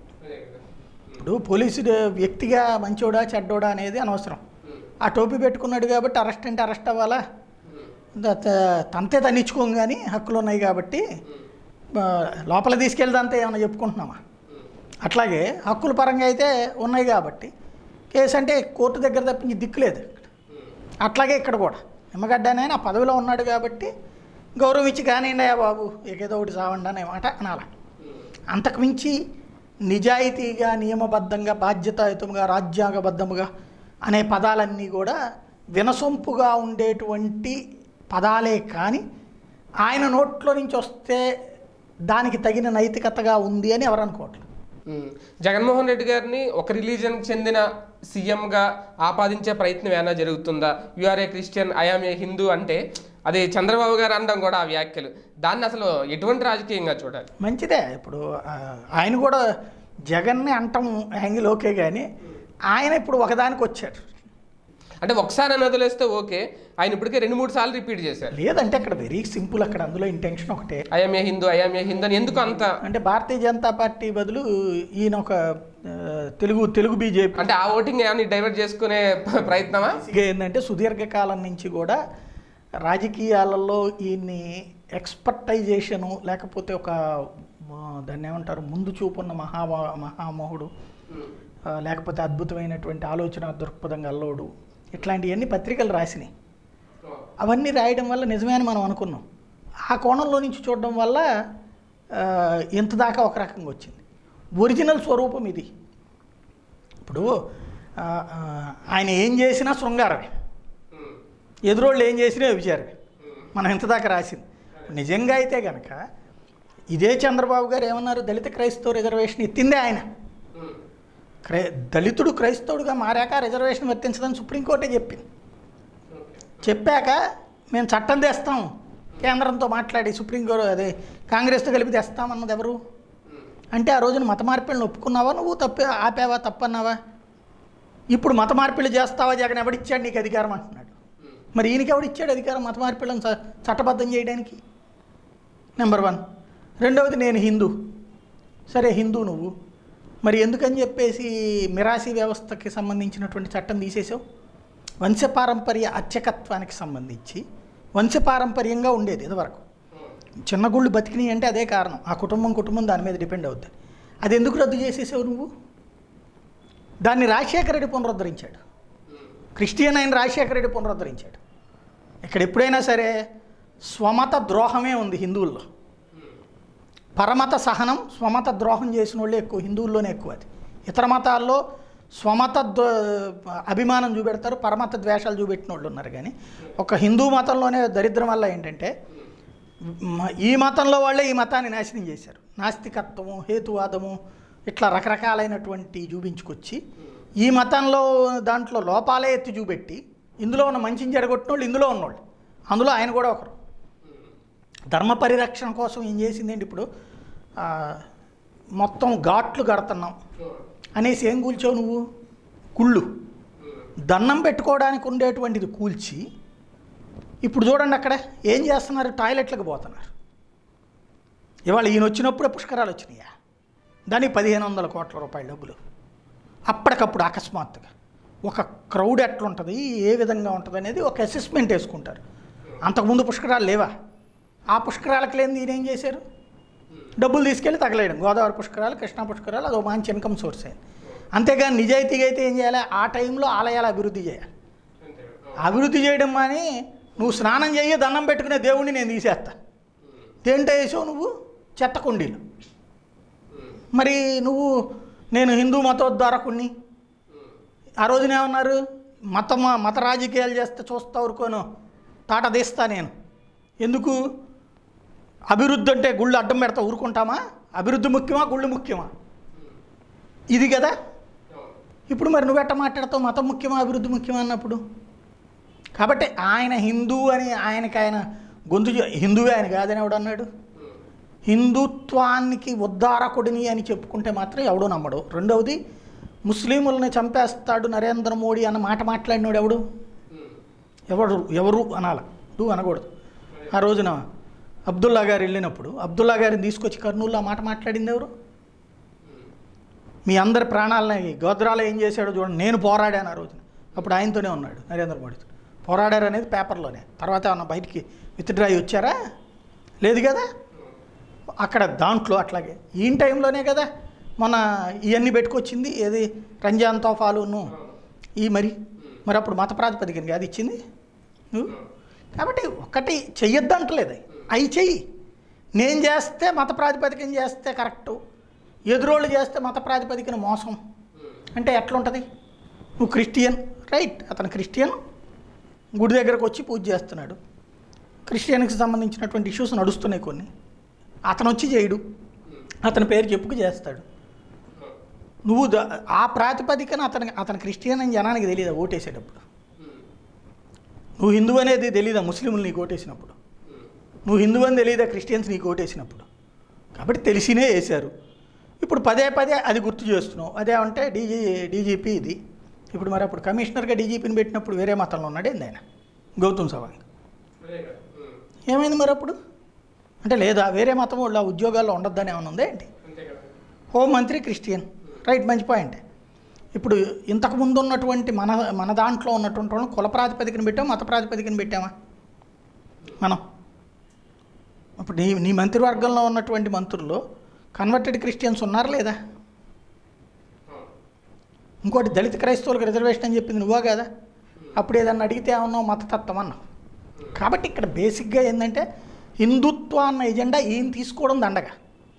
ఇప్పుడు పోలీసు వ్యక్తిగా మంచోడా చెడ్డోడా అనేది అనవసరం ఆ టోపీ పెట్టుకున్నాడు కాబట్టి అరెస్ట్ అంటే అరెస్ట్ అవ్వాలా ద- త- తంతే తన్నించుకోం కానీ హక్కులు ఉన్నాయి కాబట్టి ఆ, లోపల తీసుకెళ్దంతే ఏమైనా చెప్పుకుంటున్నామా అట్లాగే హక్కుల పరంగా అయితే ఉన్నాయి కాబట్టి కేసు అంటే కోర్టు దగ్గర తప్పించి దిక్కులేదు అట్లాగే ఇక్కడ కూడా నిమ్మగడ్డనే ఆ పదవిలో ఉన్నాడు కాబట్టి గౌరవం ఇచ్చి కానివ్వండి అయ్యా బాబు ఏకేదో ఒకటి సావండి అనే మాట అనాల అంతకుమించి నిజాయితీగా నియమబద్ధంగా బాధ్యతాయుతంగా రాజ్యాంగబద్ధముగా అనే పదాలన్నీ కూడా వినసొంపుగా ఉండేటువంటి పదాలే కానీ ఆయన నోట్లో నుంచి వస్తే దానికి తగిన నైతికతగా ఉంది అని ఎవరు అనుకోవట్లేదు ఉమ్. జగన్మోహన్ రెడ్డి గారిని ఒక రిలీజన్కి చెందిన సీఎంగా ఆపాదించే ప్రయత్నం ఏమైనా జరుగుతుందా you are a Christian I am a Hindu అంటే అది చంద్రబాబు గారు అనడం కూడా ఆ వ్యాఖ్యలు దాన్ని అసలు ఎటువంటి రాజకీయంగా చూడాలి మంచిదే ఇప్పుడు ఆ, ఆయన కూడా జగన్ని అంటాం యాంగిల్ ఓకే కానీ ఆయన ఇప్పుడు ఒకదానికి వచ్చాడు అంటే ఒకసారి అని వదిలేస్తే ఓకే ఆయన ఇప్పటికే రెండు మూడు సార్లు రిపీట్ చేశారు లేదంటే అక్కడ వెరీ సింపుల్ అక్కడ అందులో ఇంటెన్షన్ ఒకటే I'm a Hindu I'm a Hindu అని ఎందుకు అంత అంటే భారతీయ జనతా పార్టీ బదులు ఈయన ఒక ఆ, తెలుగు తెలుగు బీజేపీ అంటే ఆ ఓటింగ్ ఏమైనా డైవర్ట్ చేసుకునే ప- ప్రయత్నమా ఏంటంటే సుదీర్ఘకాలం నుంచి కూడా రాజకీయాలలో ఈయన్ని ఎక్స్పర్టైజేషను లేకపోతే ఒక ఆ, దాన్ని ఏమంటారు ముందు చూపున్న మహా మహామోహుడు ఆ, లేకపోతే అద్భుతమైనటువంటి ఆలోచన దృక్పథం గల్లోడు ఇట్లాంటివన్నీ పత్రికలు రాసినాయి అవన్నీ రాయడం వల్ల నిజమే అని మనం అనుకున్నాం ఆ కోణంలో నుంచి చూడడం వల్ల ఆ, ఇంత దాకా ఒక రకంగా వచ్చింది ఒరిజినల్ స్వరూపం ఇది ఇప్పుడు ఆ, ఆ, ఆయన ఏం చేసినా శృంగారమే ఎదురోళ్ళు ఏం చేసినా విచారమే మనం ఇంత దాకా రాసింది నిజంగా అయితే కనుక ఇదే చంద్రబాబు గారు ఏమన్నారు దళిత క్రైస్తవ రిజర్వేషన్ ఎత్తిందే ఆయన క్రై దళితుడు క్రైస్తవుడుగా మారాక రిజర్వేషన్ వర్తించదని సుప్రీంకోర్టే చెప్పింది చెప్పాక మేము చట్టం తెస్తాం కేంద్రంతో మాట్లాడి సుప్రీంకోర్టు అదే కాంగ్రెస్తో కలిపి తెస్తామన్నది ఎవరు అంటే ఆ రోజున మత మార్పిళ్ళని ఒప్పుకున్నావా నువ్వు తప్పే ఆపావా తప్పన్నావా ఇప్పుడు మత మార్పిళ్ళు చేస్తావా జగన్ ఎవడిచ్చాడు నీకు అధికారం అంటున్నాడు మరి ఈయనకి ఎవడిచ్చాడు అధికారం మత మార్పిళ్ళని చ- చట్టబద్ధం చేయడానికి నెంబర్ వన్ రెండవది నేను హిందూ సరే హిందూ నువ్వు మరి ఎందుకని చెప్పేసి మిరాసి వ్యవస్థకి సంబంధించినటువంటి చట్టం తీసేసావు వంశపారంపర్య అర్చకత్వానికి సంబంధించి వంశపారంపర్యంగా ఉండేది ఇదివరకు చిన్న గుళ్ళు బతికినాయి అంటే అదే కారణం ఆ కుటుంబం కుటుంబం దాని మీద డిపెండ్ అవుతుంది అది ఎందుకు రద్దు చేసేసావు నువ్వు దాన్ని రాజశేఖర రెడ్డి పునరుద్ధరించాడు క్రిస్టియన్ అయిన రాజశేఖర రెడ్డి పునరుద్ధరించాడు ఇక్కడ ఎప్పుడైనా సరే స్వమత ద్రోహమే ఉంది హిందువుల్లో పరమత సహనం స్వమత ద్రోహం చేసిన వాళ్ళే ఎక్కువ హిందువుల్లోనే ఎక్కువ అది ఇతర మతాల్లో స్వమత ద్వ- అభిమానం చూపెడతారు పరమత ద్వేషాలు చూపెట్టిన వాళ్ళు ఉన్నారు కానీ ఒక హిందూ మతంలోనే దరిద్రం వల్ల ఏంటంటే మ- ఈ మతంలో వాళ్ళే ఈ మతాన్ని నాశనం చేశారు నాస్తికత్వము హేతువాదము ఇట్లా రకరకాలైనటువంటి చూపించుకొచ్చి ఈ మతంలో దాంట్లో లోపాలే ఎత్తి చూపెట్టి ఇందులో ఉన్న మంచిని జడగొట్టిన వాళ్ళు ఇందులో ఉన్నోళ్ళు అందులో ఆయన కూడా ఒకరు ధర్మ పరిరక్షణ కోసం ఏం చేసిందేంటి ఇప్పుడు ఆ, మొత్తం ఘాట్లు కడుతున్నాం అనేసి ఏం కూల్చావు నువ్వు కుళ్ళు దండం పెట్టుకోవడానికి ఉండేటువంటిది కూల్చి ఇప్పుడు చూడండి అక్కడ ఏం చేస్తున్నారు టాయిలెట్లకు పోతున్నారు ఇవాళ ఈయన వచ్చినప్పుడే పుష్కరాలు వచ్చినాయా దానికి పదిహేను వందల కోట్ల రూపాయల డబ్బులు అప్పటికప్పుడు అకస్మాత్తుగా ఒక క్రౌడ్ ఎట్లుంటుంది ఏ విధంగా ఉంటుంది అనేది ఒక అసెస్మెంట్ వేసుకుంటారు అంతకుముందు పుష్కరాలు లేవా ఆ పుష్కరాలకు లేని ఈయన ఏం చేశారు డబ్బులు తీసుకెళ్ళి తగలేయడం గోదావరి పుష్కరాలు కృష్ణా పుష్కరాలు అది ఒక మంచి ఇన్కమ్ సోర్స్ అయింది అంతేగాని నిజాయితీగా అయితే ఏం చేయాలి ఆ టైంలో ఆలయాలు అభివృద్ధి చేయాలి అభివృద్ధి చేయడం అని నువ్వు స్నానం చేయి దండం పెట్టుకునే దేవుణ్ణి నేను తీసేస్తా దేంట్లో వేసావు నువ్వు చెత్త కుండీలు మరి నువ్వు నేను హిందూ మతోద్ధారకుణ్ణి ఆ రోజున ఏమన్నారు మత మత రాజకీయాలు చేస్తే చూస్తా ఊరుకోను తాట తీస్తా నేను ఎందుకు అభివృద్ధి అంటే గుళ్ళు అడ్డం పెడతా ఊరుకుంటామా అభివృద్ధి ముఖ్యమా గుళ్ళు ముఖ్యమా ఇది కదా ఇప్పుడు మరి నువ్వెట్ట మాట్లాడతావు మతం ముఖ్యమా అభివృద్ధి ముఖ్యమా అన్నప్పుడు కాబట్టి ఆయన హిందూ అని ఆయనకి ఆయన గొంతు చే- హిందువే ఆయన కాదని ఎవడు అన్నాడు హిందుత్వానికి ఉద్ధారకుడిని అని చెప్పుకుంటే మాత్రం ఎవడో నమ్మడు రెండవది ముస్లింలని చంపేస్తాడు నరేంద్ర మోడీ అన్న మాట మాట్లాడినోడు ఎవడు ఎవడు ఎవరు అనాల నువ్వు అనకూడదు ఆ రోజున అబ్దుల్లా గారు వెళ్ళినప్పుడు అబ్దుల్లా గారిని తీసుకొచ్చి కర్నూలులో ఆ మాట మాట్లాడింది ఎవరు మీ అందరి ప్రాణాలని గోద్రాలో ఏం చేశాడో చూడండి నేను పోరాడాను ఆ రోజున అప్పుడు ఆయనతోనే ఉన్నాడు నరేంద్ర మోడీతో పోరాడారు అనేది పేపర్లోనే తర్వాత ఏమన్నా బయటికి విత్డ్రా అయ్యి వచ్చారా లేదు కదా అక్కడ దాంట్లో అట్లాగే ఈ టైంలోనే కదా మన ఇవన్నీ పెట్టుకొచ్చింది ఏది రంజాన్ తోఫాలును ఈ మరి మరి అప్పుడు మత ప్రాతిపదికన అది ఇచ్చింది నువ్వు కాబట్టి ఒకటి చెయ్యొద్దంటలేదు అవి చెయ్యి నేను చేస్తే మత ప్రాతిపదికన చేస్తే కరెక్టు ఎదురోళ్ళు చేస్తే మత ప్రాతిపదికన మోసం అంటే ఎట్లుంటుంది నువ్వు క్రిస్టియన్ రైట్ అతను క్రిస్టియన్ గుడి దగ్గరకు వచ్చి పూజ చేస్తున్నాడు క్రిస్టియన్కి సంబంధించినటువంటి ఇష్యూస్ నడుస్తున్నాయి కొన్ని అతను వచ్చి చేయడు అతని పేరు చెప్పుకు చేస్తాడు నువ్వు ద- ఆ ప్రాతిపదికన అతనికి అతను క్రిస్టియన్ అని జనానికి తెలియదా ఓటేసేటప్పుడు నువ్వు హిందూ అనేది తెలీదా ముస్లింలు నీకు ఓటేసినప్పుడు నువ్వు హిందూ అని తెలియదా క్రిస్టియన్స్ నీకు ఓటేసినప్పుడు కాబట్టి తెలిసినే వేశారు ఇప్పుడు పదే పదే అది గుర్తు చేస్తున్నావు అదే అంటే డీజీ డీజీపీ ఇది ఇప్పుడు మరి అప్పుడు కమిషనర్గా డీజీపీని పెట్టినప్పుడు వేరే మతంలో ఉన్నాడు ఏంది ఆయన గౌతమ్ సవాంగ్ ఏమైంది మరి అప్పుడు అంటే లేదా వేరే మతం వాళ్ళు ఆ ఉద్యోగాల్లో ఉండొద్దని ఏమైనా ఉందా ఏంటి హోంమంత్రి క్రిస్టియన్ రైట్ మంచి పాయింట్ ఇప్పుడు ఇంతకు ముందు ఉన్నటువంటి మన మన దాంట్లో ఉన్నటువంటి వాళ్ళని కుల ప్రాతిపదికన పెట్టామా మత ప్రాతిపదికన పెట్టామా మనం ఇప్పుడు నీ నీ మంత్రివర్గంలో ఉన్నటువంటి మంత్రుల్లో కన్వర్టెడ్ క్రిస్టియన్స్ ఉన్నారా లేదా ఇంకోటి దళిత క్రైస్తవులకు రిజర్వేషన్ అని చెప్పింది నువ్వా కదా అప్పుడు ఏదన్నా అడిగితే ఏమన్నావు మతతత్వం అన్నావు కాబట్టి ఇక్కడ బేసిక్గా ఏంటంటే హిందుత్వ అన్న ఎజెండా ఈయన తీసుకోవడం దండగా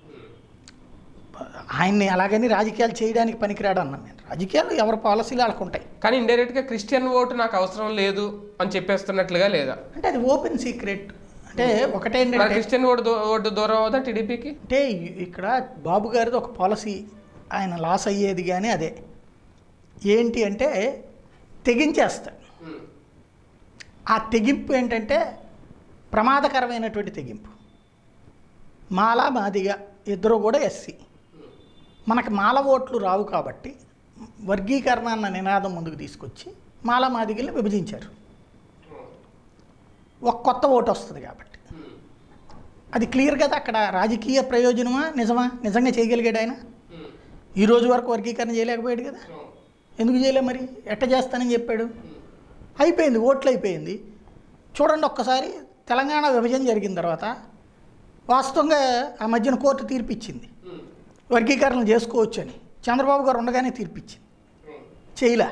ఆయన్ని అలాగని రాజకీయాలు చేయడానికి పనికిరాడు అన్నాను నేను రాజకీయాలు ఎవరి పాలసీలు వాళ్ళకు ఉంటాయి కానీ ఇండైరెక్ట్ గా క్రిస్టియన్ ఓటు నాకు అవసరం లేదు అని చెప్పేస్తున్నట్లుగా లేదా అంటే అది ఓపెన్ సీక్రెట్ అంటే మరి ఒకటేంటంటే క్రిస్టియన్ ఓటు దూ- ఓటు దూరం అవుదా టీడీపీకి అంటే ఇక్కడ బాబు గారిది ఒక పాలసీ ఆయన లాస్ అయ్యేది కానీ అదే ఏంటి అంటే తెగించేస్తాడు ఆ తెగింపు ఏంటంటే ప్రమాదకరమైనటువంటి తెగింపు మాల మాదిగా ఇద్దరు కూడా ఎస్సీ మనకి మాల ఓట్లు రావు కాబట్టి వర్గీకరణ అన్న నినాదం ముందుకు తీసుకొచ్చి మాల మాదిగల్ని విభజించారు ఒక కొత్త ఓటు వస్తుంది కాబట్టి అది క్లియర్ కదా అక్కడ రాజకీయ ప్రయోజనమా నిజమా నిజంగా చేయగలిగాడు ఆయన ఈ రోజు వరకు వర్గీకరణ చేయలేకపోయాడు కదా ఎందుకు చేయలే మరి ఎట్ట చేస్తానని చెప్పాడు అయిపోయింది ఓట్లు అయిపోయింది చూడండి ఒక్కసారి తెలంగాణ విభజన జరిగిన తర్వాత వాస్తవంగా ఆ మధ్యన కోర్టు తీర్పిచ్చింది వర్గీకరణ చేసుకోవచ్చు అని చంద్రబాబు గారు ఉండగానే తీర్పిచ్చింది చేయలే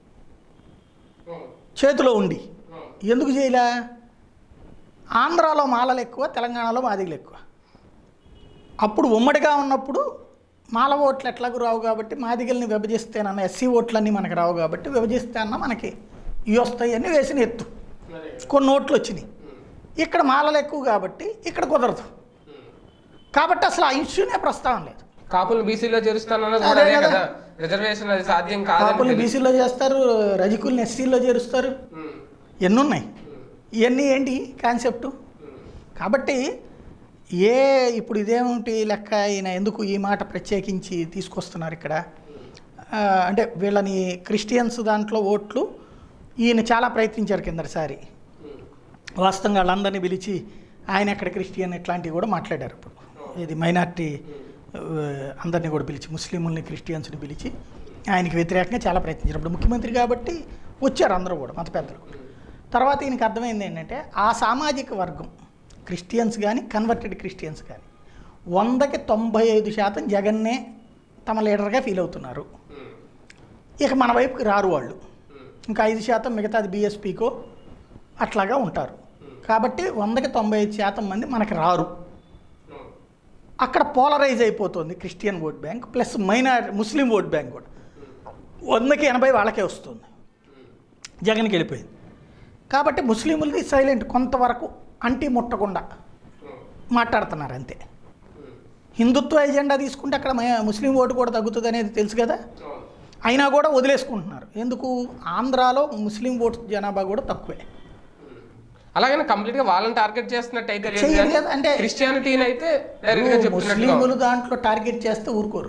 చేతిలో ఉండి ఎందుకు చేయలే ఆంధ్రాలో మాలలు ఎక్కువ తెలంగాణలో మాదిగలు ఎక్కువ అప్పుడు ఉమ్మడిగా ఉన్నప్పుడు మాల ఓట్లు ఎట్లాగూ రావు కాబట్టి మాదిగల్ని విభజిస్తేనన్న ఎస్సీ ఓట్లన్నీ మనకు రావు కాబట్టి విభజిస్తే అన్న మనకి ఇవి వస్తాయి అని వేసిన ఎత్తు కొన్ని ఓట్లు వచ్చినాయి ఇక్కడ మాలలు ఎక్కువ కాబట్టి ఇక్కడ కుదరదు కాబట్టి అసలు ఆ ఇష్యూనే ప్రస్తావన లేదు కాపులు బీసీలో చేరుస్తానన్నది కూడా అదే అదే కదా. కదా రిజర్వేషన్ అది సాధ్యం కాపుల్ని కాదని బీసీలో చేస్తారు రజకుల్ని ఎస్సీలో చేరుస్తారు ఎన్ని ఉన్నాయి ఇవన్నీ ఏంటి కాన్సెప్టు కాబట్టి ఏ ఇప్పుడు ఇదేమిటి లెక్క ఈయన ఎందుకు ఈ మాట ప్రత్యేకించి తీసుకొస్తున్నారు ఇక్కడ ఆ, అంటే వీళ్ళని క్రిస్టియన్స్ దాంట్లో ఓట్లు ఈయన చాలా ప్రయత్నించారు కిందటిసారి వాస్తవంగా వాళ్ళందరినీ పిలిచి ఆయన ఎక్కడ క్రిస్టియన్ ఇట్లాంటివి కూడా మాట్లాడారు ఇప్పుడు ఇది మైనార్టీ అందరినీ కూడా పిలిచి ముస్లింలని క్రిస్టియన్స్ని పిలిచి ఆయనకి వ్యతిరేకంగా చాలా ప్రయత్నించారు ఇప్పుడు ముఖ్యమంత్రి కాబట్టి వచ్చారు అందరూ కూడా మత పెద్దలు తర్వాత ఈయనకి అర్థమైంది ఏంటంటే ఆ సామాజిక వర్గం క్రిస్టియన్స్ కానీ కన్వర్టెడ్ క్రిస్టియన్స్ కానీ వందకి తొంభై ఐదు శాతం జగన్నే తమ లీడర్గా ఫీల్ అవుతున్నారు ఇక మన వైపుకి రారు వాళ్ళు ఇంకా ఐదు శాతం మిగతాది బీఎస్పీకో అట్లాగా ఉంటారు కాబట్టి వందకి తొంభై ఐదు శాతం మంది మనకి రారు అక్కడ పోలరైజ్ అయిపోతుంది Christian vote bank plus minor Muslim vote bank కూడా వందకి ఎనభై వాళ్ళకే వస్తుంది జగన్కి వెళ్ళిపోయింది కాబట్టి ముస్లింలది సైలెంట్ కొంతవరకు అంటి ముట్టకుండా మాట్లాడుతున్నారు అంతే హిందుత్వ ఎజెండా తీసుకుంటే అక్కడ మ- ముస్లిం ఓటు కూడా తగ్గుతుంది అనేది తెలుసు కదా అయినా కూడా వదిలేసుకుంటున్నారు ఎందుకు ఆంధ్రాలో ముస్లిం ఓటు జనాభా కూడా తక్కువే అలాగనే కంప్లీట్ గా వాళ్ళని టార్గెట్ చేస్తున్నట్టు అయితే లేదు చేయరు కానీ కదా, అంటే- క్రిస్టియానిటీని అయితే డైరెక్ట్ గా చెప్తున్నట్టుగా ముస్లింలు దాంట్లో టార్గెట్ చేస్తే ఊరుకోరు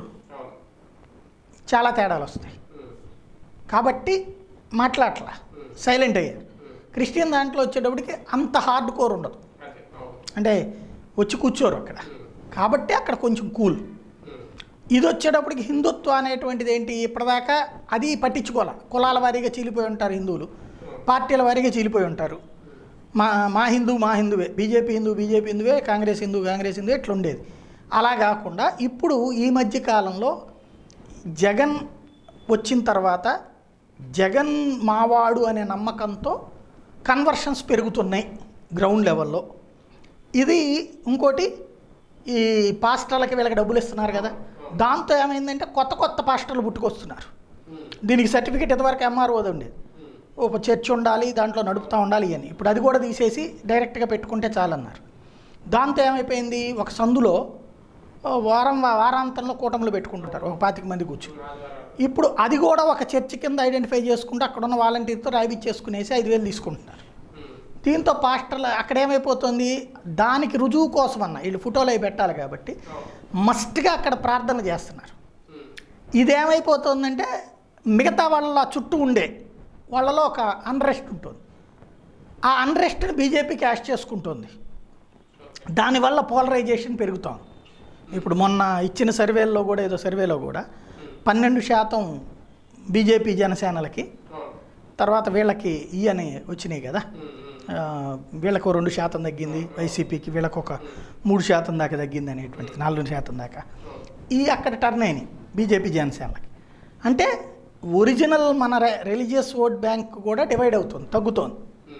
చాలా తేడాలు వస్తాయి కాబట్టి మాట్లాడలా సైలెంట్ అయ్యారు క్రిస్టియన్ దాంట్లో వచ్చేటప్పటికి అంత హార్డ్ కోర్ ఉండదు అంటే వచ్చి కూర్చోరు అక్కడ కాబట్టి అక్కడ కొంచెం కూల్ ఇది వచ్చేటప్పటికి హిందుత్వ అనేటువంటిది ఏంటి ఇప్పటిదాకా అది పట్టించుకోవాలి కులాల వారీగా చీలిపోయి ఉంటారు హిందువులు పార్టీల వారీగా చీలిపోయి ఉంటారు మా మా హిందూ మా హిందువే బీజేపీ హిందూ బీజేపీ హిందువే కాంగ్రెస్ హిందూ కాంగ్రెస్ హిందువే ఇట్లా ఉండేది అలా కాకుండా ఇప్పుడు ఈ మధ్య కాలంలో జగన్ వచ్చిన తర్వాత జగన్ మావాడు అనే నమ్మకంతో కన్వర్షన్స్ పెరుగుతున్నాయి గ్రౌండ్ లెవెల్లో ఇది ఇంకోటి ఈ పాస్టర్లకి వీళ్ళకి డబ్బులు ఇస్తున్నారు కదా దాంతో ఏమైందంటే కొత్త కొత్త పాస్టర్లు పుట్టుకొస్తున్నారు దీనికి సర్టిఫికేట్ ఇంతవరకు ఎంఆర్ఓది ఉండేది ఒక చర్చ్ ఉండాలి దాంట్లో నడుపుతూ ఉండాలి అని ఇప్పుడు అది కూడా తీసేసి డైరెక్ట్గా పెట్టుకుంటే చాలన్నారు దాంతో ఏమైపోయింది ఒక సందులో ఓ వారం వారాంతంలో కూటములు పెట్టుకుంటుంటారు ఒక పాతిక మంది కూర్చుని ఇప్పుడు అది కూడా ఒక చర్చ్ కింద ఐడెంటిఫై చేసుకుంటే అక్కడ ఉన్న వాలంటీర్తో రాయిచ్చేసుకునేసి ఐదు వేలు తీసుకుంటున్నారు దీంతో పాస్టర్లు అక్కడ ఏమైపోతుంది దానికి రుజువు కోసం అన్న వీళ్ళు ఫోటోలు అవి పెట్టాలి కాబట్టి మస్ట్గా అక్కడ ప్రార్థన చేస్తున్నారు ఇదేమైపోతుందంటే మిగతా వాళ్ళ చుట్టూ ఉండే వాళ్ళలో ఒక అన్రెస్ట్ ఉంటుంది ఆ అన్రెస్ట్ని బీజేపీ క్యాష్ చేసుకుంటుంది దానివల్ల పోలరైజేషన్ పెరుగుతోంది ఇప్పుడు మొన్న ఇచ్చిన సర్వేల్లో కూడా ఏదో సర్వేలో కూడా పన్నెండు శాతం బీజేపీ జనసేనలకి తర్వాత వీళ్ళకి ఈ అని వచ్చినాయి కదా ఆ, వీళ్ళకు రెండు శాతం తగ్గింది వైసీపీకి వీళ్ళకు ఒక మూడు శాతం దాకా తగ్గింది అనేటువంటిది నాలుగు శాతం దాకా ఈ అక్కడ టర్న్ అయినాయి బీజేపీ జనసేనలకి అంటే ఒరిజినల్ మన రిలీజియస్ ఓట్ బ్యాంక్ కూడా డివైడ్ అవుతుంది తగ్గుతోంది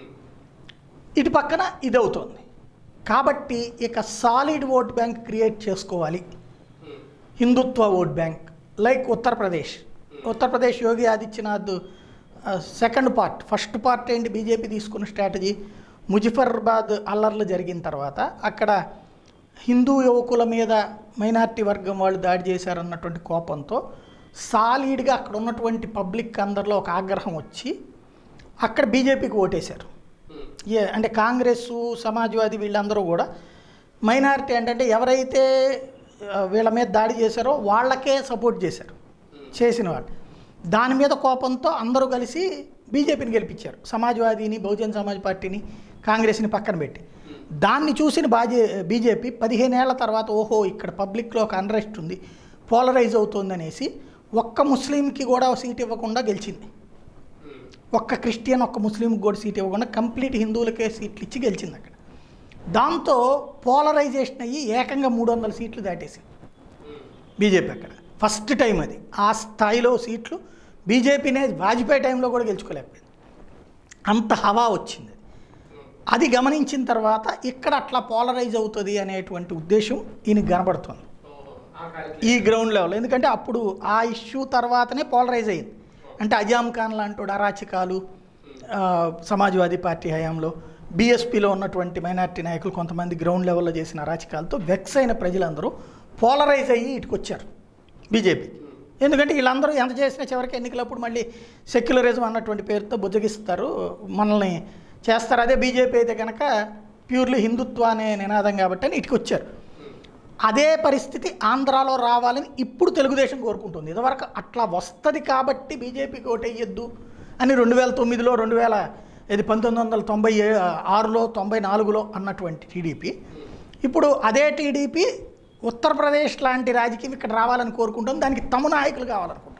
ఇటు పక్కన ఇది అవుతోంది కాబట్టి ఇక సాలిడ్ ఓట్ బ్యాంక్ క్రియేట్ చేసుకోవాలి Hindutva vote bank like Uttar Pradesh Uttar Pradesh Yogi Adityanath second part first part ఏంటి బీజేపీ తీసుకున్న స్ట్రాటజీ ముజఫర్బాద్ అల్లర్లు జరిగిన తర్వాత అక్కడ హిందూ యువకుల మీద మైనారిటీ వర్గం వాళ్ళు దాడి చేశారన్నటువంటి కోపంతో సాలిడ్గా అక్కడ ఉన్నటువంటి పబ్లిక్ అందరిలో ఒక ఆగ్రహం వచ్చి అక్కడ బీజేపీకి ఓటేశారు ఏ అంటే కాంగ్రెస్ సమాజ్వాదీ వీళ్ళందరూ కూడా మైనారిటీ ఏంటంటే ఎవరైతే ఆ, వీళ్ళ మీద దాడి చేశారో వాళ్ళకే సపోర్ట్ చేశారు చేసిన వాళ్ళు దాని మీద కోపంతో అందరూ కలిసి బీజేపీని గెలిపించారు సమాజ్వాదీని బహుజన్ సమాజ్ పార్టీని కాంగ్రెస్ని పక్కన పెట్టి దాన్ని చూసిన బాజే బీజేపీ పదిహేనేళ్ల తర్వాత ఓహో ఇక్కడ పబ్లిక్లో ఒక అన్రెస్ట్ ఉంది పోలరైజ్ అవుతుంది అనేసి ఒక్క ముస్లింకి కూడా సీట్ ఇవ్వకుండా గెలిచింది ఒక్క క్రిస్టియన్ ఒక్క ముస్లింకి కూడా సీట్ ఇవ్వకుండా కంప్లీట్ హిందువులకే సీట్లు ఇచ్చి గెలిచింది అక్కడ దాంతో పోలరైజేషన్ అయ్యి ఏకంగా మూడు వందల సీట్లు దాటేసింది బీజేపీ అక్కడ ఫస్ట్ టైం అది ఆ స్థాయిలో సీట్లు బీజేపీనే వాజ్పేయి టైంలో కూడా గెలుచుకోలేకపోయింది అంత హవా వచ్చింది అది గమనించిన తర్వాత ఇక్కడ అట్లా పోలరైజ్ అవుతుంది అనేటువంటి ఉద్దేశం ఈయనకి కనబడుతుంది ఈ గ్రౌండ్ లెవెల్ ఎందుకంటే అప్పుడు ఆ ఇష్యూ తర్వాతనే పోలరైజ్ అయింది అంటే అజాం ఖాన్ లాంటి అరాచకాలు ఆ, సమాజ్వాదీ పార్టీ హయాంలో బీఎస్పీలో ఉన్నటువంటి మైనార్టీ నాయకులు కొంతమంది గ్రౌండ్ లెవెల్లో చేసిన అరాచకాలతో వెక్స్ అయిన ప్రజలందరూ పోలరైజ్ అయ్యి ఇటుకు వచ్చారు బీజేపీ ఎందుకంటే వీళ్ళందరూ ఎంత చేసినా చివరికి ఎన్నికలప్పుడు మళ్ళీ సెక్యులరిజం అన్నటువంటి పేరుతో బుజ్జగిస్తారు మనల్ని చేస్తారు అదే బీజేపీ అయితే కనుక ప్యూర్లీ హిందుత్వ అనే నినాదం కాబట్టి అని ఇటుకు వచ్చారు అదే పరిస్థితి ఆంధ్రాలో రావాలని ఇప్పుడు తెలుగుదేశం కోరుకుంటుంది ఇదివరకు అట్లా వస్తుంది కాబట్టి బీజేపీకి ఓటేయద్దు అని రెండు వేల తొమ్మిదిలో రెండు వేల ఇది పంతొమ్మిది వందల తొంభై ఏ- ఆరులో తొంభై నాలుగులో అన్నటువంటి టీడీపీ ఇప్పుడు అదే టీడీపీ ఉత్తరప్రదేశ్ లాంటి రాజకీయం ఇక్కడ రావాలని కోరుకుంటుంది దానికి తమ నాయకులు కావాలనుకుంటుంది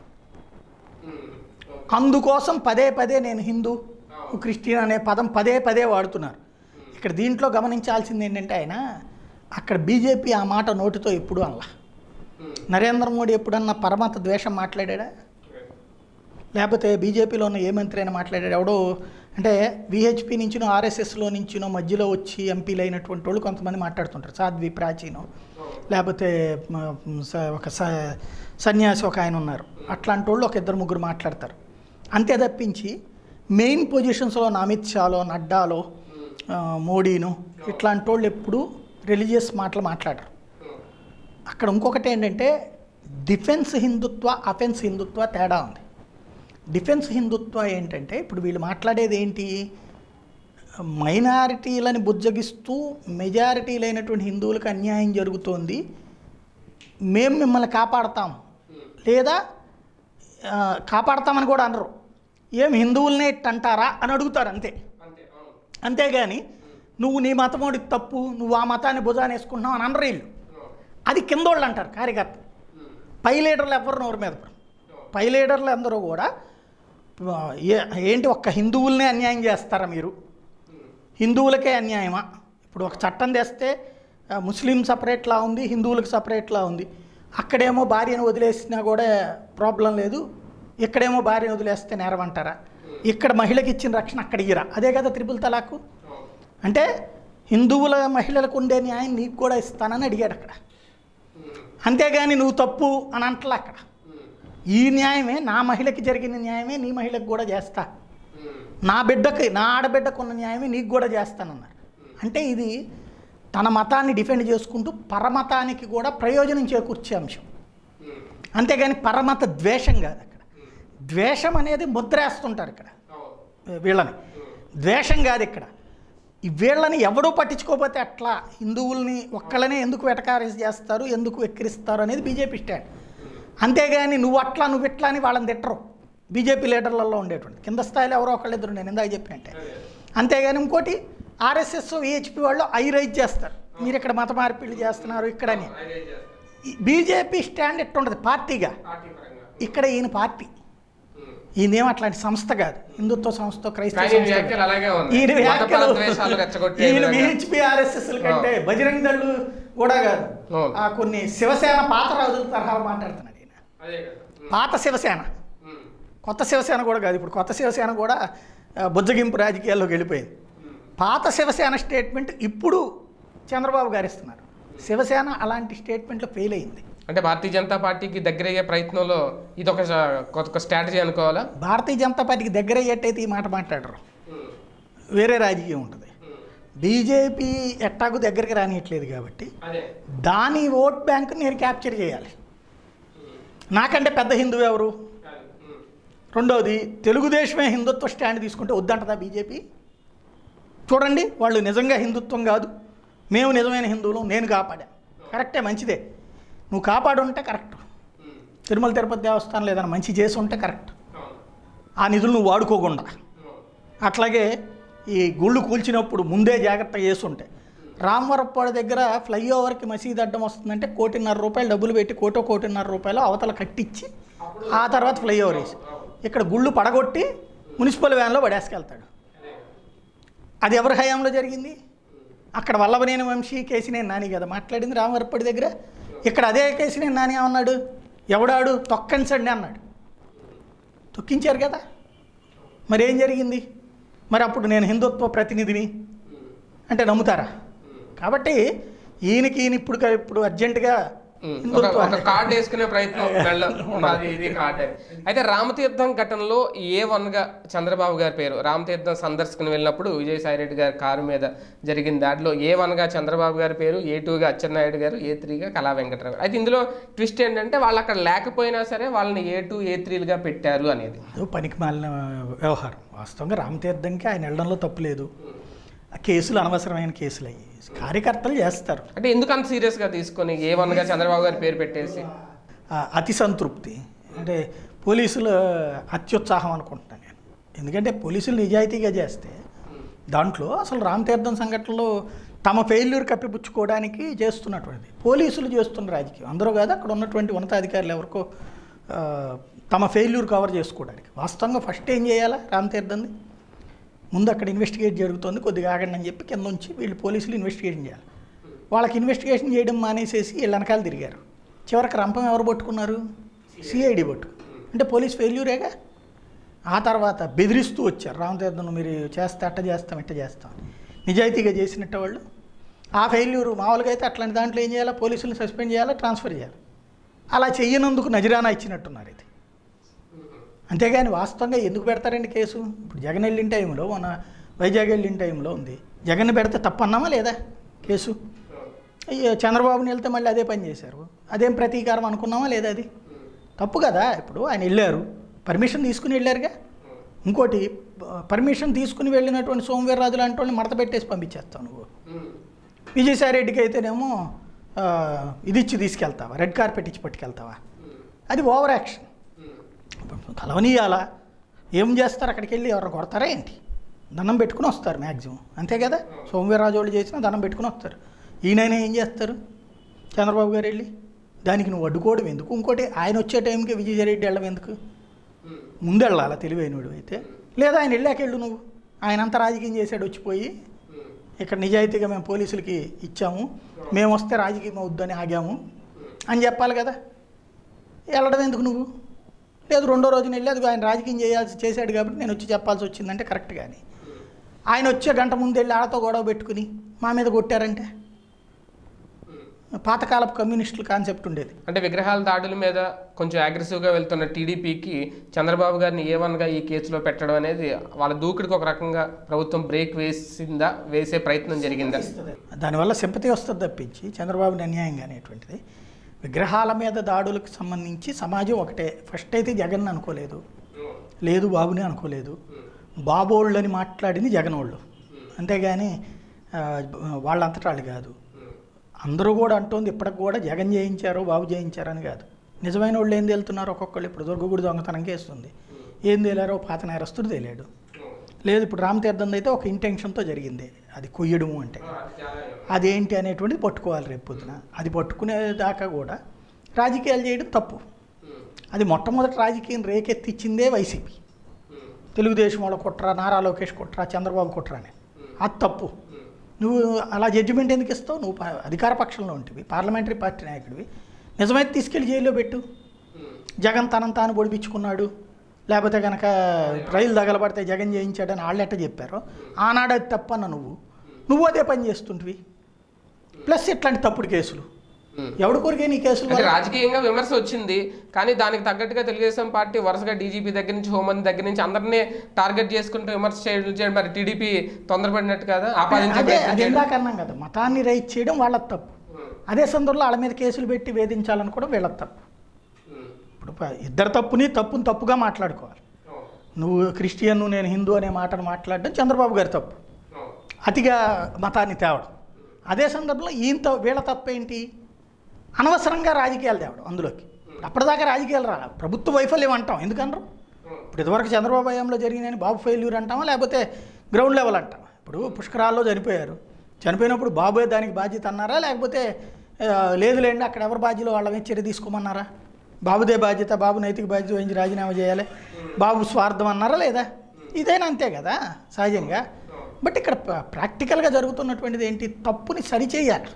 అందుకోసం పదే పదే నేను హిందూ క్రిస్టియన్ అనే పదం పదే పదే వాడుతున్నారు ఇక్కడ దీంట్లో గమనించాల్సింది ఏంటంటే ఆయన అక్కడ బీజేపీ ఆ మాట నోటితో ఎప్పుడు అనలా నరేంద్ర మోడీ ఎప్పుడన్నా పరమత ద్వేషం మాట్లాడా లేకపోతే బీజేపీలో ఉన్న ఏ మంత్రి అయినా మాట్లాడాడు ఎవడో అంటే విహెచ్పి నుంచినో ఆర్ఎస్ఎస్లో నుంచినో మధ్యలో వచ్చి ఎంపీలు అయినటువంటి వాళ్ళు కొంతమంది మాట్లాడుతుంటారు సాధ్వి ప్రాచీనో లేకపోతే మ, స- ఒక స సన్యాసి ఒక ఆయన ఉన్నారు అట్లాంటి వాళ్ళు ఒక ఇద్దరు ముగ్గురు మాట్లాడతారు అంతే తప్పించి మెయిన్ పొజిషన్స్లో ఉన్న అమిత్ షాలో నడ్డాలో ఆ, మోడీను ఇట్లాంటి వాళ్ళు ఎప్పుడు రిలీజియస్ మాటలు మాట్లాడరు అక్కడ ఇంకొకటి ఏంటంటే డిఫెన్స్ హిందుత్వ అఫెన్స్ హిందుత్వ తేడా ఉంది డిఫెన్స్ హిందుత్వ ఏంటంటే ఇప్పుడు వీళ్ళు మాట్లాడేది ఏంటి మైనారిటీలని బుజ్జగిస్తూ మెజారిటీలైనటువంటి హిందువులకు అన్యాయం జరుగుతోంది మేము మిమ్మల్ని కాపాడతాం లేదా ఆ, కాపాడతామని కూడా అనరు ఏం హిందువులనే ఇట్ట అంటారా అని అడుగుతారు అంతే అంతే అవును అంతేగాని నువ్వు నీ మతమోడికి తప్పు నువ్వు ఆ మతాన్ని భుజాన్ని వేసుకుంటున్నావు అని అనరు వీళ్ళు అది కింద వాళ్ళు అంటారు కార్యకర్త పై లీడర్లు ఎవరు నోరు మీద పడరు. పై లీడర్లు అందరూ కూడా ఆ, ఏ- ఏంటి ఒక్క హిందువులనే అన్యాయం చేస్తారా మీరు హిందువులకే అన్యాయమా ఇప్పుడు ఒక చట్టం తెస్తే ఆ, ముస్లిం సపరేట్లా ఉంది హిందువులకు సపరేట్లా ఉంది అక్కడేమో భార్యను వదిలేసినా కూడా ప్రాబ్లం లేదు ఇక్కడేమో భార్యను వదిలేస్తే నేరం అంటారా ఇక్కడ మహిళకి ఇచ్చిన రక్షణ అక్కడ ఇయ్యరా అదే కదా త్రిపుల్ తలాకు అంటే హిందువుల మహిళలకు ఉండే న్యాయం నీకు కూడా ఇస్తానని అడిగాడు అక్కడ అంతేగాని నువ్వు తప్పు అని అంటలే అక్కడ ఈ న్యాయమే నా మహిళకి జరిగిన న్యాయమే నీ మహిళకు కూడా చేస్తా నా బిడ్డకి నా ఆడబిడ్డకు ఉన్న న్యాయమే నీకు కూడా చేస్తానన్నారు అంటే ఇది తన మతాన్ని డిఫెండ్ చేసుకుంటూ పరమతానికి కూడా ప్రయోజనం చేకూర్చే అంశం అంతేగాని పరమత ద్వేషం కాదు అక్కడ ద్వేషం అనేది ముద్రేస్తుంటారు ఇక్కడ వీళ్ళని ద్వేషం కాదు ఇక్కడ ఈ వీళ్ళని ఎవడూ పట్టించుకోకపోతే అట్లా హిందువుల్ని ఒక్కళ్ళనే ఎందుకు వెటకారేసి చేస్తారు ఎందుకు వెక్కిరిస్తారు అనేది బీజేపీ స్టాండ్ అంతేగాని నువ్వు అట్లా నువ్వు ఇట్లా అని వాళ్ళని తిట్టరు బీజేపీ లీడర్లలో ఉండేటువంటి కింద స్థాయిలో ఎవరో ఒకళ్ళు ఇద్దరు నేను ఇందాక చెప్పినట్టే అంతేగాని ఇంకోటి ఆర్ఎస్ఎస్ విహెచ్పి వాళ్ళు ఐ రైజ్ చేస్తారు మీరు ఇక్కడ మత మార్పిళ్ళు చేస్తున్నారు ఇక్కడని బీజేపీ స్టాండ్ ఎట్టుండదు పార్టీగా ఇక్కడ ఈయన పార్టీ ఈయనేం అట్లాంటి సంస్థ కాదు హిందుత్వ సంస్థ క్రైస్తవ కానీ సంస్థ వ్యాఖ్యలు కాదు. అలాగే ఉంది ఈయన మతపర వ్యాఖ్యలు ద్వేషాలు రెచ్చగొట్టే ఈయన విధంగా. విహెచ్పి ఆర్ఎస్ఎస్ కంటే బజరంగ్ దళ్ళు కూడా కాదు అవును. ఆ కొన్ని శివసేన పాత రోజుల తరహా మాట్లాడుతున్నాడు ఈయన అదే కదా పాత శివసేన ఉమ్. కొత్త శివసేన కూడా కాదు ఇప్పుడు కొత్త శివసేన కూడా ఆ, బుజ్జగింపు రాజకీయాల్లోకి వెళ్ళిపోయింది పాత శివసేన స్టేట్మెంట్ ఇప్పుడు చంద్రబాబు గారు ఇస్తున్నారు శివసేన అలాంటి స్టేట్మెంట్లో ఫెయిల్ అయింది అంటే భారతీయ జనతా పార్టీకి దగ్గర అయ్యే ప్రయత్నంలో ఇది ఒక కొత్త స్ట్రాటజీ అనుకోవాలా భారతీయ జనతా పార్టీకి దగ్గర అయ్యేట్టయితే ఈ మాట మాట్లాడరు వేరే రాజకీయం ఉంటుంది బీజేపీ ఎట్టాకు దగ్గరికి రానియట్లేదు కాబట్టి అదే దాని ఓట్ బ్యాంక్ నేను క్యాప్చర్ చేయాలి నాకంటే పెద్ద హిందువు ఎవరు రెండవది తెలుగుదేశమే హిందుత్వ స్టాండ్ తీసుకుంటే వద్దంటదా బీజేపీ చూడండి వాళ్ళు నిజంగా హిందుత్వం కాదు మేము నిజమైన హిందువులు నేను కాపాడా కరెక్టే మంచిదే నువ్వు కాపాడు ఉంటే కరెక్ట్ తిరుమల తిరుపతి దేవస్థానం ఏదైనా మంచి చేసి ఉంటే కరెక్ట్ ఆ నిధులు నువ్వు వాడుకోకుండా అట్లాగే ఈ గుళ్ళు కూల్చినప్పుడు ముందే జాగ్రత్త చేసుంటే రామవరప్పాడు దగ్గర ఫ్లైఓవర్కి మసీద్ అడ్డం వస్తుందంటే కోటిన్నర రూపాయలు డబ్బులు పెట్టి కోటో కోటిన్నర రూపాయలు అవతల కట్టించి ఆ తర్వాత ఫ్లైఓవర్ వేసి ఇక్కడ గుళ్ళు పడగొట్టి మున్సిపల్ వ్యాన్లో పడేసుకెళ్తాడు అది ఎవరి హయాంలో జరిగింది అక్కడ వల్లభనేని వంశీ కేసినేని నాని కదా మాట్లాడింది రామవరప్పటి దగ్గర ఇక్కడ అదే కేసినేని నాని ఏమన్నాడు ఎవడాడు తొక్కంచండి అన్నాడు తొక్కించారు కదా మరి ఏం జరిగింది మరి అప్పుడు నేను హిందుత్వ ప్రతినిధిని అంటే నమ్ముతారా కాబట్టి ఈయనకి ఈయన ఇప్పుడు ఇప్పుడు అర్జెంటుగా ఉమ్, ఒక హిందుత్వ ఒక కార్డు వేసుకునే ప్రయత్నం వెళ్ళ- అది ఇది కార్డు అయితే రామతీర్థం ఘటనలో ఏ వన్ గా చంద్రబాబు గారి పేరు రామతీర్థం సందర్శకుని వెళ్ళినప్పుడు విజయసాయి రెడ్డి గారి కారు మీద జరిగిన దాంట్లో ఏ వన్ గా చంద్రబాబు గారి పేరు ఏ టూగా అచ్చెన్నాయుడు గారు ఏ త్రీగా కళా వెంకటరావు అయితే ఇందులో ట్విస్ట్ ఏంటంటే వాళ్ళు అక్కడ లేకపోయినా సరే వాళ్ళని ఏ టూ ఏ త్రీలుగా పెట్టారు అనేది ఏదో పనికి మాలిన వ్యవహారం వాస్తవంగా రామతీర్థంకి ఆయన వెళ్ళడంలో తప్పు లేదు ఆ కేసులు అనవసరమైన కేసులు అయ్యి కార్యకర్తలు చేస్తారు అంటే ఎందుకు అంత సీరియస్ గా తీసుకొని ఏ వన్ గా చంద్రబాబు గారి పేరు పెట్టేసి ఆ అతి సంతృప్తి అంటే పోలీసుల అత్యుత్సాహం అనుకుంటున్నాను నేను ఎందుకంటే పోలీసులు నిజాయితీగా చేస్తే దాంట్లో అసలు రామతీర్థం సంఘటనలో తమ ఫెయిల్యూర్ కప్పిపుచ్చుకోవడానికి చేస్తున్నటువంటిది పోలీసులు చేస్తున్న రాజకీయం అందరూ కాదు అక్కడ ఉన్నటువంటి ఉన్నతాధికారులు ఎవరికో ఆ, తమ ఫెయిల్యూర్ కవర్ చేసుకోవడానికి వాస్తవంగా ఫస్ట్ ఏం చేయాలా రామతీర్థంది ముందు అక్కడ ఇన్వెస్టిగేట్ జరుగుతుంది కొద్దిగా ఆగండి అని చెప్పి కింద ఉంచి వీళ్ళు పోలీసులు ఇన్వెస్టిగేషన్ చేయాలి వాళ్ళకి ఇన్వెస్టిగేషన్ చేయడం మానేసేసి వీళ్ళ వెనకాల తిరిగారు చివరికి రంపం ఎవరు పట్టుకున్నారు సిఐడి పట్టు అంటే పోలీస్ ఫెయిల్యూరేగా ఆ తర్వాత బెదిరిస్తూ వచ్చారు రామతీర్థం మీరు చేస్తే అట్ట చేస్తాం ఇట్ట చేస్తాం అని. నిజాయితీగా చేసినట్టు వాళ్ళు ఆ ఫెయిల్యూర్ మామూలుగా అయితే అట్లాంటి దాంట్లో ఏం చేయాలా పోలీసులను సస్పెండ్ చేయాలా ట్రాన్స్ఫర్ చేయాలి అలా చెయ్యనందుకు నజరానా ఇచ్చినట్టున్నారు ఇది అంతేగాని వాస్తవంగా ఎందుకు పెడతారండి కేసు ఇప్పుడు జగన్ వెళ్ళిన టైంలో మన వైజాగ్ వెళ్ళిన టైంలో ఉంది జగన్ పెడితే తప్పన్నామా లేదా కేసు ఈ చంద్రబాబుని వెళ్తే మళ్ళీ అదే పని చేశారు అదేం ప్రతీకారం అనుకున్నామా లేదా అది తప్పు కదా ఇప్పుడు ఆయన వెళ్ళారు పర్మిషన్ తీసుకుని వెళ్ళారుగా ఇంకోటి పర్మిషన్ తీసుకుని వెళ్ళినటువంటి సోమవీర్రాజు లాంటి వాళ్ళని మడత పెట్టేసి పంపించేస్తావు నువ్వు విజయసాయి రెడ్డికి అయితేనేమో ఆ, ఇది ఇచ్చి తీసుకెళ్తావా రెడ్ కార్పెట్ ఇచ్చి పట్టుకెళ్తావా అది ఓవర్ యాక్షన్ కలవనీయాలా ఏం చేస్తారు అక్కడికి వెళ్ళి ఎవరు కొడతారా ఏంటి దండం పెట్టుకుని వస్తారు మ్యాక్సిమం అంతే కదా సోమవీర్రాజు వాళ్ళు చేసినా దండం పెట్టుకుని వస్తారు ఈయనైనా ఏం చేస్తారు చంద్రబాబు గారు వెళ్ళి దానికి నువ్వు అడ్డుకోవడం ఎందుకు ఇంకోటి ఆయన వచ్చే టైంకి విజయరెడ్డి వెళ్ళడం ఎందుకు ముందు వెళ్ళాలా తెలివైనడు అయితే లేదా ఆయన వెళ్ళాక వెళ్ళు నువ్వు ఆయన అంత రాజకీయం చేశాడు వచ్చిపోయి ఇక్కడ నిజాయితీగా మేము పోలీసులకి ఇచ్చాము మేము వస్తే రాజకీయం అవుద్దని ఆగాము అని చెప్పాలి కదా వెళ్ళడం ఎందుకు నువ్వు లేదు రెండో రోజున వెళ్ళి అది ఆయన రాజకీయం చేయాల్సి చేశాడు కాబట్టి నేను వచ్చి చెప్పాల్సి వచ్చిందంటే కరెక్ట్ కానీ ఆయన వచ్చే గంట ముందు వెళ్ళి ఆడతో గొడవ పెట్టుకుని మా మీద కొట్టారంటే పాతకాలపు కమ్యూనిస్టుల కాన్సెప్ట్ ఉండేది అంటే విగ్రహాల దాడుల మీద కొంచెం అగ్రెసివ్గా వెళ్తున్న టీడీపీకి చంద్రబాబు గారిని ఏ వన్గా ఈ కేసులో పెట్టడం అనేది వాళ్ళ దూకుడికి ఒక రకంగా ప్రభుత్వం బ్రేక్ వేసిందా వేసే ప్రయత్నం జరిగిందా దానివల్ల సింపతి వస్తుంది తప్పించి చంద్రబాబుని అన్యాయంగా అనేటువంటిది విగ్రహాల మీద దాడులకు సంబంధించి సమాజం ఒకటే ఫస్ట్ అయితే జగన్ అనుకోలేదు లేదు బాబుని అనుకోలేదు బాబోళ్ళని మాట్లాడింది జగన్ వాళ్ళు అంతేగాని ఆ, వాళ్ళంతటా వాళ్ళు కాదు అందరూ కూడా అంటోంది ఇప్పటికి కూడా జగన్ చేయించారు బాబు చేయించారని కాదు నిజమైన వాళ్ళు ఏం తేలుతున్నారు ఒక్కొక్కళ్ళు ఇప్పుడు దుర్గగుడి దొంగతనం కేస్తుంది ఏం తేలారో పాత నేరస్తుడు తేలాడు లేదు ఇప్పుడు రామతీర్థం అయితే ఒక ఇంటెన్షన్తో జరిగింది అది కొయ్యడము అంటే అదేంటి అనేటువంటిది పట్టుకోవాలి రేపు పొద్దున అది పట్టుకునే దాకా కూడా రాజకీయాలు చేయడం తప్పు అది మొట్టమొదటి రాజకీయం రేకెత్తిచ్చిందే వైసీపీ తెలుగుదేశం వాళ్ళ కుట్ర నారా లోకేష్ కుట్ర చంద్రబాబు కుట్ర అని అది తప్పు నువ్వు అలా జడ్జిమెంట్ ఎందుకు ఇస్తావు నువ్వు పా- అధికార పక్షంలో ఉంటివి పార్లమెంటరీ పార్టీ నాయకుడివి నిజమైతే తీసుకెళ్ళి జైల్లో పెట్టు జగన్ తనను తాను పొడిపించుకున్నాడు లేకపోతే కనుక రైలు తగలబడితే జగన్ చేయించాడని వాళ్ళు ఎట్ట చెప్పారో ఆనాడు అది తప్పన్న నువ్వు నువ్వు అదే పని చేస్తుంటివి ప్లస్ ఇట్లాంటి తప్పుడు కేసులు ఎవడి కొరికే నీ కేసులు అంటే వల్ల? రాజకీయంగా విమర్శ వచ్చింది కానీ దానికి తగ్గట్టుగా తెలుగుదేశం పార్టీ వరుసగా డీజీపీ దగ్గర నుంచి హోంమంత్రి దగ్గర నుంచి అందరినీ టార్గెట్ చేసుకుంటూ విమర్శ చేయడం చేయడం మరి టీడీపీ తొందరపడినట్టు కదా ఆపాదించే అదే ప్రయత్నం అది చేయడం. ఇందాక అన్నాం కదా మతాన్ని రైట్ చేయడం వాళ్ళ తప్పు అదే సందర్భంలో వాళ్ళ మీద కేసులు పెట్టి వేధించాలని కూడా వీళ్ళ తప్పు ఇప్పుడు ప- ఇద్దరు తప్పుని తప్పుని తప్పుగా మాట్లాడుకోవాలి నువ్వు క్రిస్టియన్ నేను హిందూ అనే మాటను మాట్లాడడం చంద్రబాబు గారి తప్పు అతిగా మతాన్ని తేవడం అదే సందర్భంలో ఈయనతో వీళ్ళ తప్పేంటి అనవసరంగా రాజకీయాలు తేవడం అందులోకి అప్పటిదాకా రాజకీయాలు రా ప్రభుత్వ వైఫల్యం అంటాం ఎందుకనరు ఇప్పుడు ఇదివరకు చంద్రబాబు హయాంలో జరిగినాయని బాబు ఫెయిల్యూర్ అంటామా లేకపోతే గ్రౌండ్ లెవెల్ అంటామా ఇప్పుడు పుష్కరాల్లో చనిపోయారు చనిపోయినప్పుడు బాబుయే దానికి బాధ్యత అన్నారా లేకపోతే ఆ, లేదులేండి అక్కడ ఎవరి బాధ్యలో వాళ్ళ మీద చర్య తీసుకోమన్నారా బాబుదే బాధ్యత బాబు నైతిక బాధ్యత వహించి రాజీనామా చేయాలి బాబు స్వార్థం అన్నారా లేదా ఇదైనా అంతే కదా సహజంగా బట్ ఇక్కడ ప్ర- ప్రాక్టికల్గా జరుగుతున్నటువంటిది ఏంటి తప్పుని సరిచేయాలి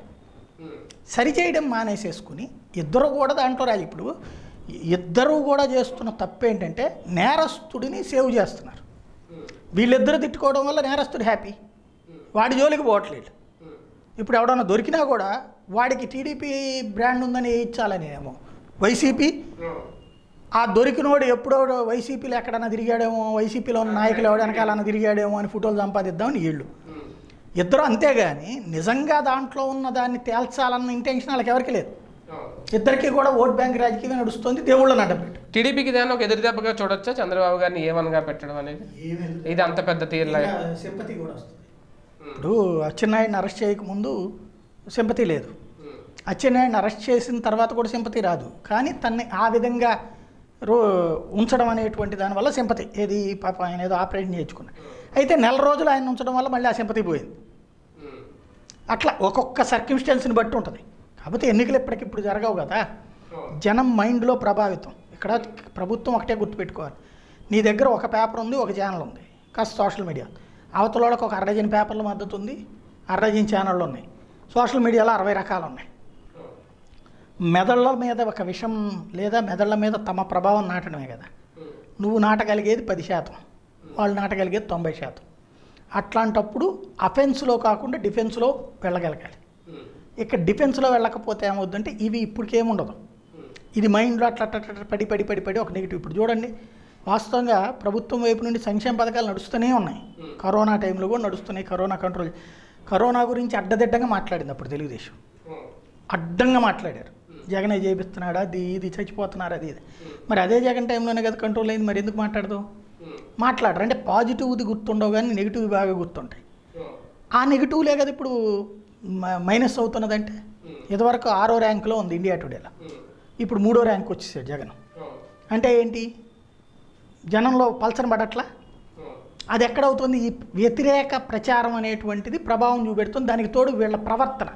సరిచేయడం మానేసేసుకుని ఇద్దరు కూడా దాంట్లో రాజు ఇప్పుడు ఇద్దరు కూడా చేస్తున్న తప్పు ఏంటంటే నేరస్తుడిని సేవ్ చేస్తున్నారు వీళ్ళిద్దరు తిట్టుకోవడం వల్ల నేరస్తుడు హ్యాపీ వాడి జోలికి పోవట్లేదు ఇప్పుడు ఎవడన్నా దొరికినా కూడా వాడికి టీడీపీ బ్రాండ్ ఉందని ఇచ్చాలని ఏమో వైసీపీ ఆ దొరికినోడు ఎప్పుడో వైసీపీలో ఎక్కడన్నా తిరిగాడేమో వైసీపీలో ఉన్న నాయకులు ఎవడనకాలన్నా తిరిగాడేమో అని ఫోటోలు సంపాదిద్దామని వీళ్ళు ఇద్దరు అంతేగాని నిజంగా దాంట్లో ఉన్న దాన్ని తేల్చాలన్న ఇంటెన్షన్ వాళ్ళకి ఎవరికి లేదు ఇద్దరికి కూడా ఓట్ బ్యాంక్ రాజకీయం నడుస్తుంది దేవుళ్ళని అడ్డపెట్టు టీడీపీకి దాన్ని ఒక ఎదురు దెబ్బగా చూడొచ్చా చంద్రబాబు గారిని ఏ వన్గా పెట్టడం అనేది ఇది అంత పెద్ద తీర్లా సింపతి కూడా వస్తుంది ఇప్పుడు అచ్చెన్నాయుడిని అరెస్ట్ చేయకముందు సింపతి లేదు అచ్చెన్నాయుడిని అరెస్ట్ చేసిన తర్వాత కూడా సింపతి రాదు కానీ తన్ని ఆ విధంగా రో ఉంచడం అనేటువంటి దానివల్ల సింపతి ఏది పాప ఆయన ఏదో ఆపరేషన్ చేయించుకున్నాడు అయితే నెల రోజులు ఆయన ఉంచడం వల్ల మళ్ళీ ఆ సింపతి పోయింది అట్లా ఒక్కొక్క సర్కిమ్స్టెన్స్ని బట్టి ఉంటుంది కాకపోతే ఎన్నికలు ఇప్పటికిప్పుడు జరగవు కదా జనం మైండ్లో ప్రభావితం ఇక్కడ ప్రభుత్వం ఒకటే గుర్తుపెట్టుకోవాలి నీ దగ్గర ఒక పేపర్ ఉంది ఒక ఛానల్ ఉంది కాస్త సోషల్ మీడియా అవతల వాళ్ళకి ఒక అరడజన్ పేపర్ల మద్దతు ఉంది అరడజన్ ఛానళ్ళు ఉన్నాయి సోషల్ మీడియాలో అరవై రకాలు ఉన్నాయి మెదళ్ళ మీద ఒక విషం లేదా మెదళ్ళ మీద తమ ప్రభావం నాటడమే కదా నువ్వు నాటగలిగేది పది శాతం వాళ్ళు నాటగలిగేది తొంభై శాతం అట్లాంటప్పుడు అఫెన్స్లో కాకుండా డిఫెన్స్లో వెళ్ళగలగాలి ఇక్కడ డిఫెన్స్లో వెళ్ళకపోతే ఏమవుద్దంటే ఇవి ఇప్పటికేముండదు ఇది మైండ్లో అట్లా అట్లా అట్లా పడి పడి పడి పడి ఒక నెగిటివ్ ఇప్పుడు చూడండి వాస్తవంగా ప్రభుత్వం వైపు నుండి సంక్షేమ పథకాలు నడుస్తూనే ఉన్నాయి కరోనా టైంలో కూడా నడుస్తున్నాయి కరోనా కంట్రోల్ కరోనా గురించి అడ్డదిడ్డంగా మాట్లాడింది అప్పుడు తెలుగుదేశం అడ్డంగా మాట్లాడారు జగనే చేపిస్తున్నాడా అది ఇది చచ్చిపోతున్నారు అది ఇది మరి అదే జగన్ టైంలోనే కదా కంట్రోల్ అయింది మరి ఎందుకు మాట్లాడదు మాట్లాడరు అంటే పాజిటివ్ది గుర్తుండవు కానీ నెగిటివ్ బాగా గుర్తుంటాయి ఆ నెగిటివ్లే కదా ఇప్పుడు మ- మైనస్ అవుతున్నదంటే ఇదివరకు ఆరో ర్యాంకులో ఉంది ఇండియా టుడేలో ఇప్పుడు మూడో ర్యాంక్ వచ్చేసాడు జగన్ అంటే ఏంటి జనంలో పల్సన పడట్లా అది ఎక్కడవుతుంది ఈ వ్యతిరేక ప్రచారం అనేటువంటిది ప్రభావం చూపెడుతుంది దానికి తోడు వీళ్ళ ప్రవర్తన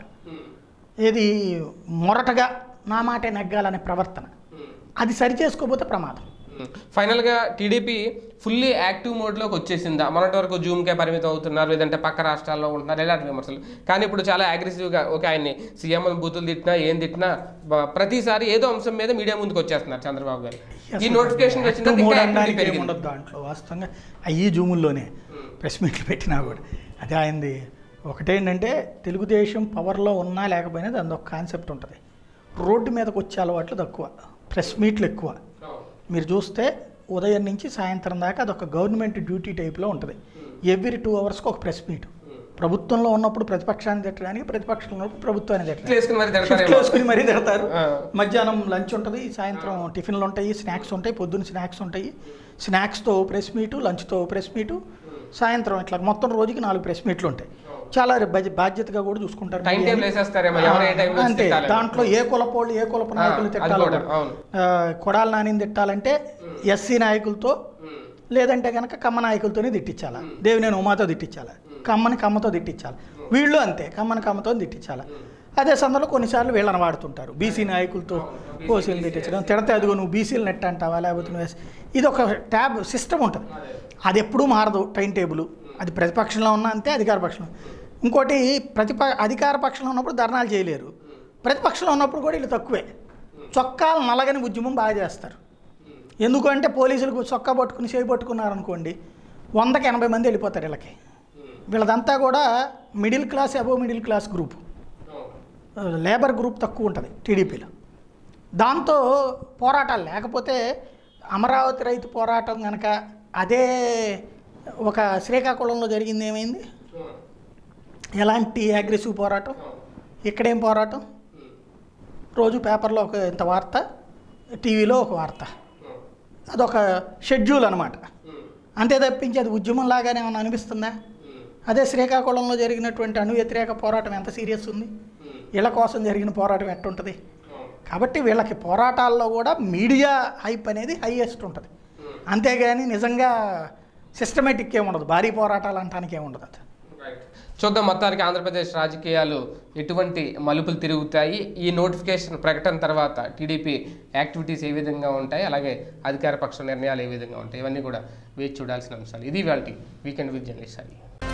ఏది మొరటగా నా మాటే నెగ్గాలనే ప్రవర్తన అది సరి చేసుకోకపోతే ప్రమాదం ఫైనల్గా టీడీపీ ఫుల్లీ యాక్టివ్ మోడ్లోకి వచ్చేసిందా మొన్నటి వరకు జూమ్కే పరిమితం అవుతున్నారు లేదంటే పక్క రాష్ట్రాల్లో ఉంటున్నారు ఇలాంటి విమర్శలు కానీ ఇప్పుడు చాలా అగ్రెసివ్గా ఒక ఆయన్ని సీఎం బూతులు తిట్టినా ఏం తిట్టినా బ- ప్రతిసారి ఏదో అంశం మీద మీడియా ముందుకు వచ్చేస్తున్నారు చంద్రబాబు గారు ఈ నోటిఫికేషన్ వచ్చిన యాక్టివ్ మోడ్ తర్వాత అనడానికి ఇంకా పెరిగింది ఏముండదు దాంట్లో వాస్తవంగా అయ్యి జూముల్లోనే ప్రెస్ మీట్లు పెట్టినా కూడా అదే ఆయనది ఒకటేంటంటే తెలుగుదేశం పవర్లో ఉన్నా లేకపోయినా దాని ఒక కాన్సెప్ట్ ఉంటుంది రోడ్డు మీదకి వచ్చే అలవాట్లు తక్కువ ప్రెస్ మీట్లు ఎక్కువ మీరు చూస్తే ఉదయం నుంచి సాయంత్రం దాకా అదొక గవర్నమెంట్ డ్యూటీ టైప్లో ఉంటుంది ఎవ్రీ టూ అవర్స్కి ఒక ప్రెస్ మీట్ ప్రభుత్వంలో ఉన్నప్పుడు ప్రతిపక్షాన్ని తిట్టడానికి ప్రతిపక్షంలో ఉన్నప్పుడు ప్రభుత్వాన్ని తిట్టడానికి వేసుకుని మరి షిఫ్ట్ తిడతారేమో వేసుకుని మరీ తిడతారు ఆ. మధ్యాహ్నం లంచ్ ఉంటుంది సాయంత్రం టిఫిన్లు ఉంటాయి స్నాక్స్ ఉంటాయి పొద్దున్న స్నాక్స్ ఉంటాయి స్నాక్స్తో ప్రెస్ మీటు లంచ్తో ప్రెస్ మీటు సాయంత్రం ఇట్లా మొత్తం రోజుకి నాలుగు ప్రెస్ మీట్లు ఉంటాయి చాలా బజ- బాధ్యతగా కూడా చూసుకుంటారు టైం టేబుల్ వేసేస్తారేమో ఎవరు ఏ టైం నుంచి అంతే తిట్టాలి దాంట్లో ఏ కులపోళ్ళు ఏ కులప ఆ, నాయకులు అది తిట్టాలో కూడా, కూడా. అవును. ఆ, కొడాల నానిని తిట్టాలంటే ఎస్సీ నాయకులతో లేదంటే కనుక కమ్మ నాయకులతోనే తిట్టించాలా దేవినేని ఉమాతో తిట్టించాలా కమ్మని కమ్మతో తిట్టించాలి వీళ్ళు అంతే కమ్మని కమ్మతో తిట్టించాలి అదే సందర్భంలో కొన్నిసార్లు వీళ్ళని వాడుతుంటారు బీసీ నాయకులతో ఓసీలు తిట్టించడం తిడితే అదిగో నువ్వు బీసీలు నెట్ అంటావా లేకపోతే నువ్వు ఎస్- ఇది ఒక ట్యాబ్ సిస్టమ్ ఉంటుంది అది ఎప్పుడూ మారదు టైం టేబుల్ అది ప్రతిపక్షంలో ఉన్నా అంతే అధికార పక్షంలో ఇంకోటి ప్రతిప అధికార పక్షంలో ఉన్నప్పుడు ధర్నాలు చేయలేరు ప్రతిపక్షంలో ఉన్నప్పుడు కూడా వీళ్ళు తక్కువే చొక్కాలు నలగని ఉద్యమం బాగా చేస్తారు ఎందుకంటే పోలీసులకు చొక్కా పట్టుకుని చేయి పట్టుకున్నారు అనుకోండి వందకి ఎనభై మంది వెళ్ళిపోతారు వీళ్ళకి వీళ్ళదంతా కూడా middle class above middle class group labour group తక్కువ ఉంటుంది టీడీపీలో దాంతో పోరాటాలు లేకపోతే అమరావతి రైతు పోరాటం కనుక అదే ఒక శ్రీకాకుళంలో జరిగింది ఏమైంది ఎలాంటి అగ్రెసివ్ పోరాటం ఇక్కడేం పోరాటం రోజు పేపర్లో ఒక ఇంత వార్త టీవీలో ఒక వార్త అదొక షెడ్యూల్ అనమాట అంతే తప్పించి అది ఉద్యమం లాగానే ఏమైనా అనిపిస్తుందా అదే శ్రీకాకుళంలో జరిగినటువంటి అణు వ్యతిరేక పోరాటం ఎంత సీరియస్ ఉంది వీళ్ళ కోసం జరిగిన పోరాటం ఎట్టుంటుంది కాబట్టి వీళ్ళకి పోరాటాల్లో కూడా మీడియా హైప్ అనేది హైయెస్ట్ ఉంటుంది అంతేగాని నిజంగా సిస్టమేటిక్ ఏముండదు భారీ పోరాటాలు అంటానికి ఏముండదు అది చూద్దాం మొత్తానికి ఆంధ్రప్రదేశ్ రాజకీయాలు ఎటువంటి మలుపులు తిరుగుతాయి ఈ నోటిఫికేషన్ ప్రకటన తర్వాత టీడీపీ యాక్టివిటీస్ ఏ విధంగా ఉంటాయి అలాగే అధికార పక్ష నిర్ణయాలు ఏ విధంగా ఉంటాయి ఇవన్నీ కూడా వేచి చూడాల్సిన అంశాలు ఇది వాళ్ళ వీకెండ్ విత్ జర్నలిస్ట్ అది